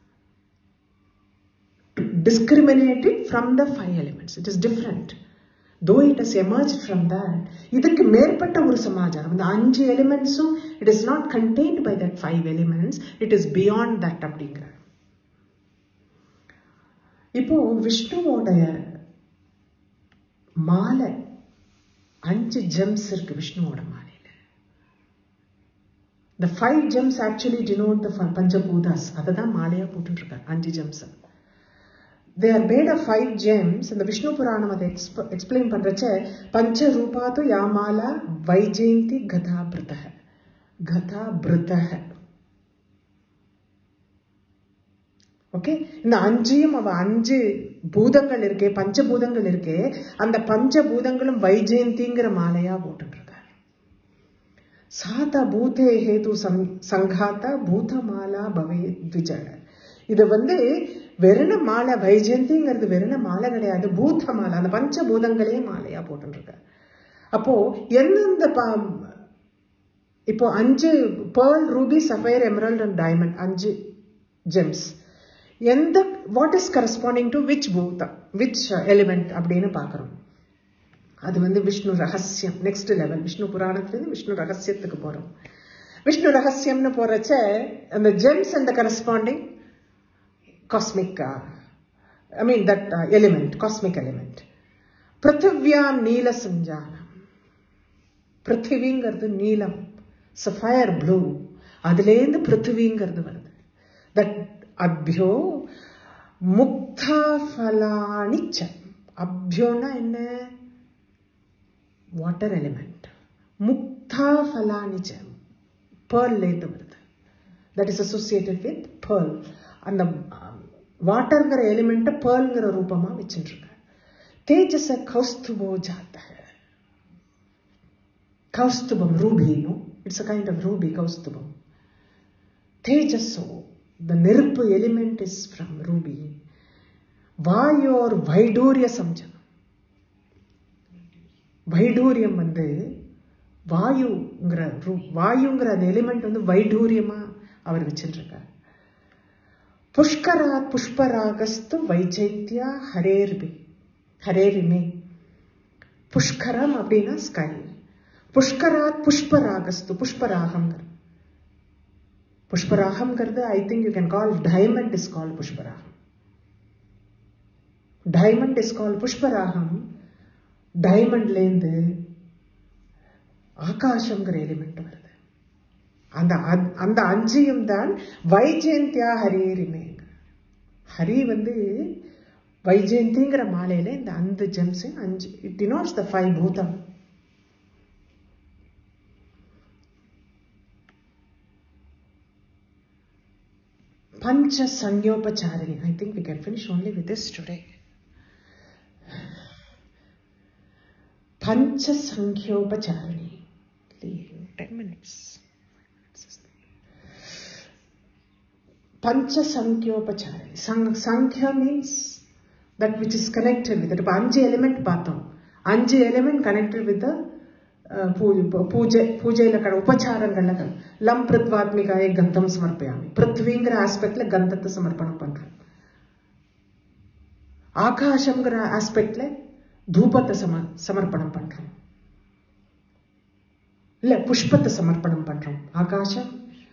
To discriminate it from the five elements. It is different. Though it is emerge from that இதுக்கு மேற்பட்ட ஒரு சமாச்சாரம் இந்த அஞ்சு எலிமெண்ட்ஸும் it is not contained by that five elements it is beyond that அப்படிங்கிற இப்போ விஷ்ணுவோடைய மாலை அஞ்சு ஜெம்ஸ் இருக்கு விஷ்ணுவோட மாலையில இந்த five gems actually denote the பஞ்சபூதாஸ் அதை தான் மாலையா போட்டுட்டு இருக்காரு அஞ்சு gems they are made of five gems இந்த விஷ்ணு புராணம் அதை எக்ஸ்பிளைன் பண்றச்ச பஞ்ச ரூபாத்து யாமாலா வைஜெயந்தி கதாபிருத கதாபிருத ஓகே இந்த அஞ்சையும் அவ அஞ்சு பூதங்கள் இருக்கே பஞ்சபூதங்கள் இருக்கே அந்த பஞ்சபூதங்களும் வைஜெயந்திங்கிற மாலையா போட்டுட்டு இருக்காரு சாதா பூதே ஹேது சங்காத்தா பூதமாலா பவே த்விஜட இது வந்து வெறுன மாலை வைஜெயந்திங்கிறது வெறுன மாலை கிடையாது பூத்த மாலை அந்த பஞ்சபூதங்களே மாலையா போட்டுருக்க அப்போ எந்தெந்த இப்போ அஞ்சு pearl ruby sapphire emerald and diamond அஞ்சு ஜெம்ஸ் எந்த what is corresponding to which பூதம் விச் எலிமெண்ட் அப்படின்னு பார்க்குறோம் அது வந்து விஷ்ணு ரகசியம் நெக்ஸ்ட் லெவல் விஷ்ணு புராணத்துலேருந்து விஷ்ணு ரகசியத்துக்கு போகிறோம் விஷ்ணு ரகசியம்னு போகிறச்ச அந்த ஜெம்ஸ் அந்த corresponding cosmic, uh, I mean that uh, element, cosmic element. பிருத்திவியாம் நீல சஞ்சானம் பிருத்திவிங்கிறது நீலம் சஃபயர் ப்ளூ அதுலேருந்து பிருத்திவிங்கிறது வருது தட் அப்யோ முக்தா ஃபலானிச்ச அப்யோனா என்ன வாட்டர் எலிமெண்ட் முக்தா ஃபலானிச்ச பேர்லேருந்து வருது that is associated with pearl அந்த வாட்டர்ங்கிற எலிமெண்ட்டை பேர்ல்ங்கிற ரூபமா வச்சுட்டு இருக்க தேஜஸ கௌஸ்துபோ ஜாத்த கௌஸ்துபம் ரூபினும் it's a kind of ruby கௌஸ்துபம் தேஜஸோ த நெருப்பு எலிமெண்ட் இஸ் ஃப்ரம் ரூபி வாயோர் வைடூரிய சம்ஜம் வைடூரியம் வந்து வாயுங்கிற ரூ- வாயுங்கிற அந்த எலிமெண்ட் வந்து வைடூரியமா அவர் வச்சிருக்கார் புஷ்கராத் புஷ்பராகஸ்து வைஜெயந்தியா ஹரேர்பி ஹரேரிமே புஷ்கரம் அப்படின்னா ஸ்கை புஷ்கராத் புஷ்பராகஸ்து புஷ்பராகம்ங்கிறது புஷ்பராகம்ங்கிறது I think you can call diamond is call புஷ்பராகம் டைமண்ட் இஸ் கால் புஷ்பராகம் டைமண்ட்லேருந்து ஆகாசம்ங்கிற எலிமெண்ட் வருது அந்த அ- அந்த அஞ்சையும் தான் வைஜெயந்தியா ஹரியரிமே ஹரி வந்து வைஜெயந்திங்கிற மாலையில இந்த அஞ்சு ஜெம்ஸ் அஞ்சு இட் டினோட்ஸ் த ஃபைவ் பூதம் பஞ்ச சங்யோபச்சாரிணி I think we can finish only with this today பஞ்ச சங்கியோபச்சாரிணி டென் மினிட்ஸ் பஞ்ச சங்கியோபச்சாரிணி சங் சங்கியா means that which is connected with இப்போ அஞ்சு எலிமெண்ட் பார்த்தோம் அஞ்சு எலிமெண்ட் கனெக்டட் வித் பூஜை பூஜையில கட உபச்சாரங்கள்ல கட லம் பிருத்வாத்மிகாய கந்தம் சமர்ப்பயாமி பிருத்விங்கிற ஆஸ்பெக்ட்ல கந்தத்தை சமர்ப்பணம் பண்றோம் ஆகாசம்ங்கிற ஆஸ்பெக்ட்ல தூபத்தை சம சமர்ப்பணம் பண்றோம் இல்ல புஷ்பத்தை சமர்ப்பணம் பண்றோம் ஆகாசம்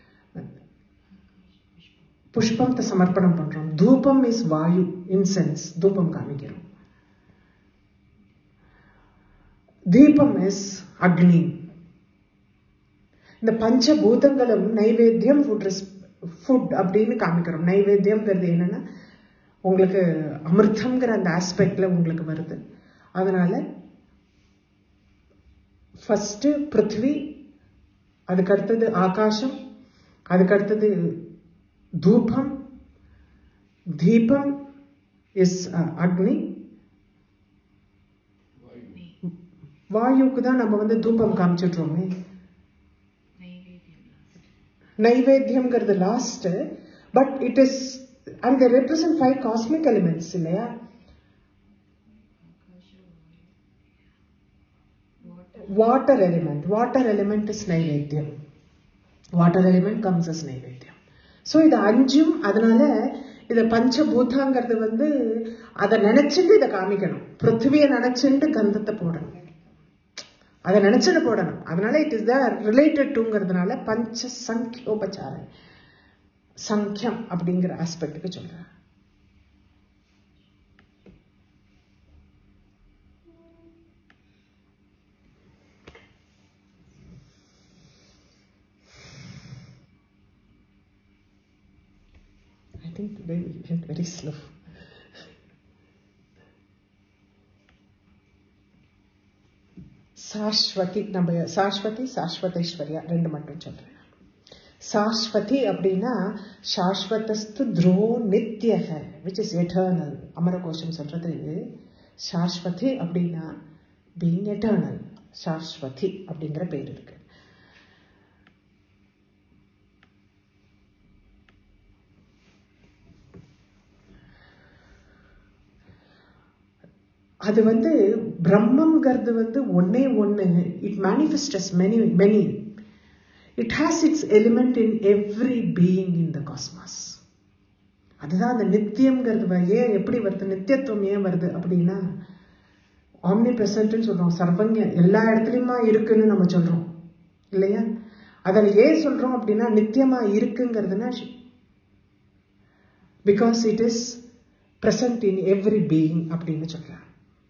புஷ்பத்தை சமர்ப்பணம் பண்றோம் தூபம் இஸ் வாயு இன்சென்ஸ் தூபம் காமிக்கிறோம் தீபம் இஸ் அக்னி இந்த பஞ்சபூதங்களும் நைவேத்தியம் ஃபுட் ஃபுட் அப்படின்னு காமிக்கிறோம் நைவேத்தியம்ங்கிறது என்னன்னா உங்களுக்கு அமிர்தம்ங்கிற அந்த ஆஸ்பெக்ட்ல உங்களுக்கு வருது அதனால ஃபர்ஸ்ட் பிருத்வி அதுக்கு அடுத்தது ஆகாசம் அதுக்கு அடுத்தது தூபம் தீபம் இஸ் அக்னி வாயுக்கு தான் நம்ம வந்து தூபம் காமிச்சிடுறோமே நைவேத்தியம்ங்கிறது last but it is and represent five cosmic elements இல்லையா water element water element is நைவேத்தியம் வாட்டர் எலிமெண்ட் கம்ஸ் அஸ் நைவேத்தியம் ஸோ இது அஞ்சும் அதனால இதை பஞ்சபூதாங்கிறது வந்து அதை நினைச்சுட்டு இதை காமிக்கணும் பிருத்திவியை நினைச்சுட்டு கந்தத்தை போடணும் அதை நினைச்சுட்டு போடணும் அதனால இட் இஸ் த ரிலேட்டட் டுங்கிறதுனால பஞ்ச சங்கியோபச்சாரம் சங்கியம் அப்படிங்கிற ஆஸ்பெக்டுக்கு சொல்றேன் I think today we went very slow. சாஸ்வதி நம்ம சாஸ்வதி சாஸ்வதேஸ்வரியா ரெண்டு மட்டும் சொல்றேன் சாஸ்வதி அப்படின்னா சாஸ்வதஸ்து த்ரோ நித்தியக விச் இஸ் எட்டர்னல் அமரகோஷம் சொல்றது சாஸ்வதி அப்படின்னா பீங் எட்டர்னல் சாஸ்வதி அப்படிங்கிற பேர் இருக்கு அது வந்து பிரம்மங்கிறது வந்து ஒன்னே ஒன்று it manifest as many many it has its element in every being in the cosmos அதுதான் அந்த நித்தியம்ங்கிறது வ- ஏன் எப்படி வருது நித்தியத்துவம் ஏன் வருது அப்படின்னா ஆம்னி பிரசன்ட்னு சொல்றோம் சர்வங்க எல்லா இடத்துலையுமா இருக்குன்னு நம்ம சொல்றோம் இல்லையா அதில் ஏன் சொல்றோம் அப்படின்னா நித்தியமா இருக்குங்கிறதுனா because it is present in every being அப்படின்னு சொல்றாங்க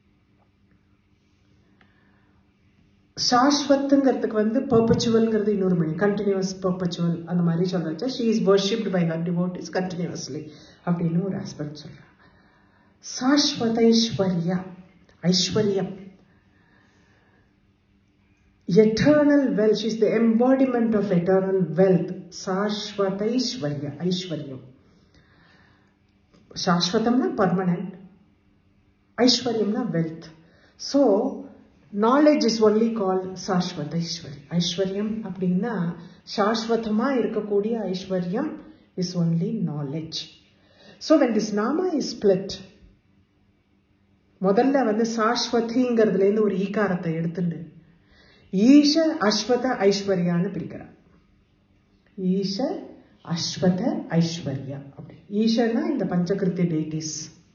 சாஸ்வத்துங்கிறதுக்கு வந்து பர்பச்சுவல்ங்கிறது இன்னொரு மணி கண்டினியூஸ் பர்பச்சுவல் அந்த மாதிரி சொல்றச்ச she is worshipped by her devotees continuously அப்படின்னு ஒரு ஆஸ்பெக்ட் சொல்றாங்க சாஸ்வதைஸ்வர்யா ஐஸ்வர்யம் eternal wealth she is the embodiment of eternal wealth சாஸ்வதைஸ்வர்யா ஐஸ்வர்யம் சாஸ்வதம்னா பர்மனன்ட் ஐஸ்வர்யம்னா wealth so knowledge is only call சாஸ்வத ஐஸ்வர்யம் ஐஸ்வர்யம் அப்படின்னா சாஸ்வதமா இருக்கக்கூடிய ஐஸ்வர்யம் is only knowledge. So when this nama is split, முதல்ல வந்து சாஸ்வதிங்கிறதுல இருந்து ஒரு ஈகாரத்தை எடுத்துட்டு ஈஷ அஸ்வத ஐஸ்வர்யான்னு பிரிக்கிறார் ஈஷ அஸ்வத ஐஸ்வர்யா அப்படி ஈஷன்னா இந்த பஞ்சகிருத்திய டேட்டிஸ்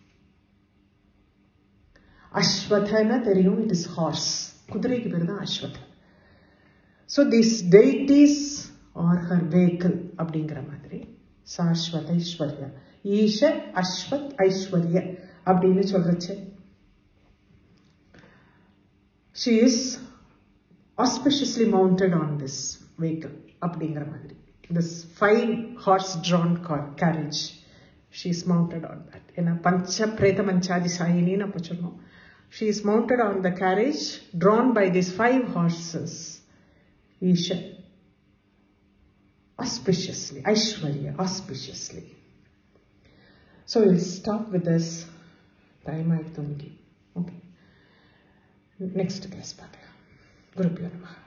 அஸ்வதன்னா தெரியும் இட் இஸ் ஹார்ஸ் குதிரைக்கு பேர் தான் அஸ்வத so this deities are her vehicle அப்படிங்கிற மாதிரி சாஸ்வத ஐஸ்வர்யா ஈஷ அஸ்வத் ஐஸ்வர்ய அப்படின்னு சொல்றச்சு she is auspiciously mounted on this vehicle அப்படிங்கிற மாதிரி this five horse drawn car carriage she is mounted on that ஏன்னா பஞ்ச பிரேத மஞ்சாதி சாயினின்னு அப்போ சொன்னோம் she is mounted on the carriage drawn by these five horses Isha auspiciously aishwarya auspiciously so we'll stop with this time ஆயிடுத்து இன்னைக்கு okay next class பார்க்கலாம் குருப்பியோ நம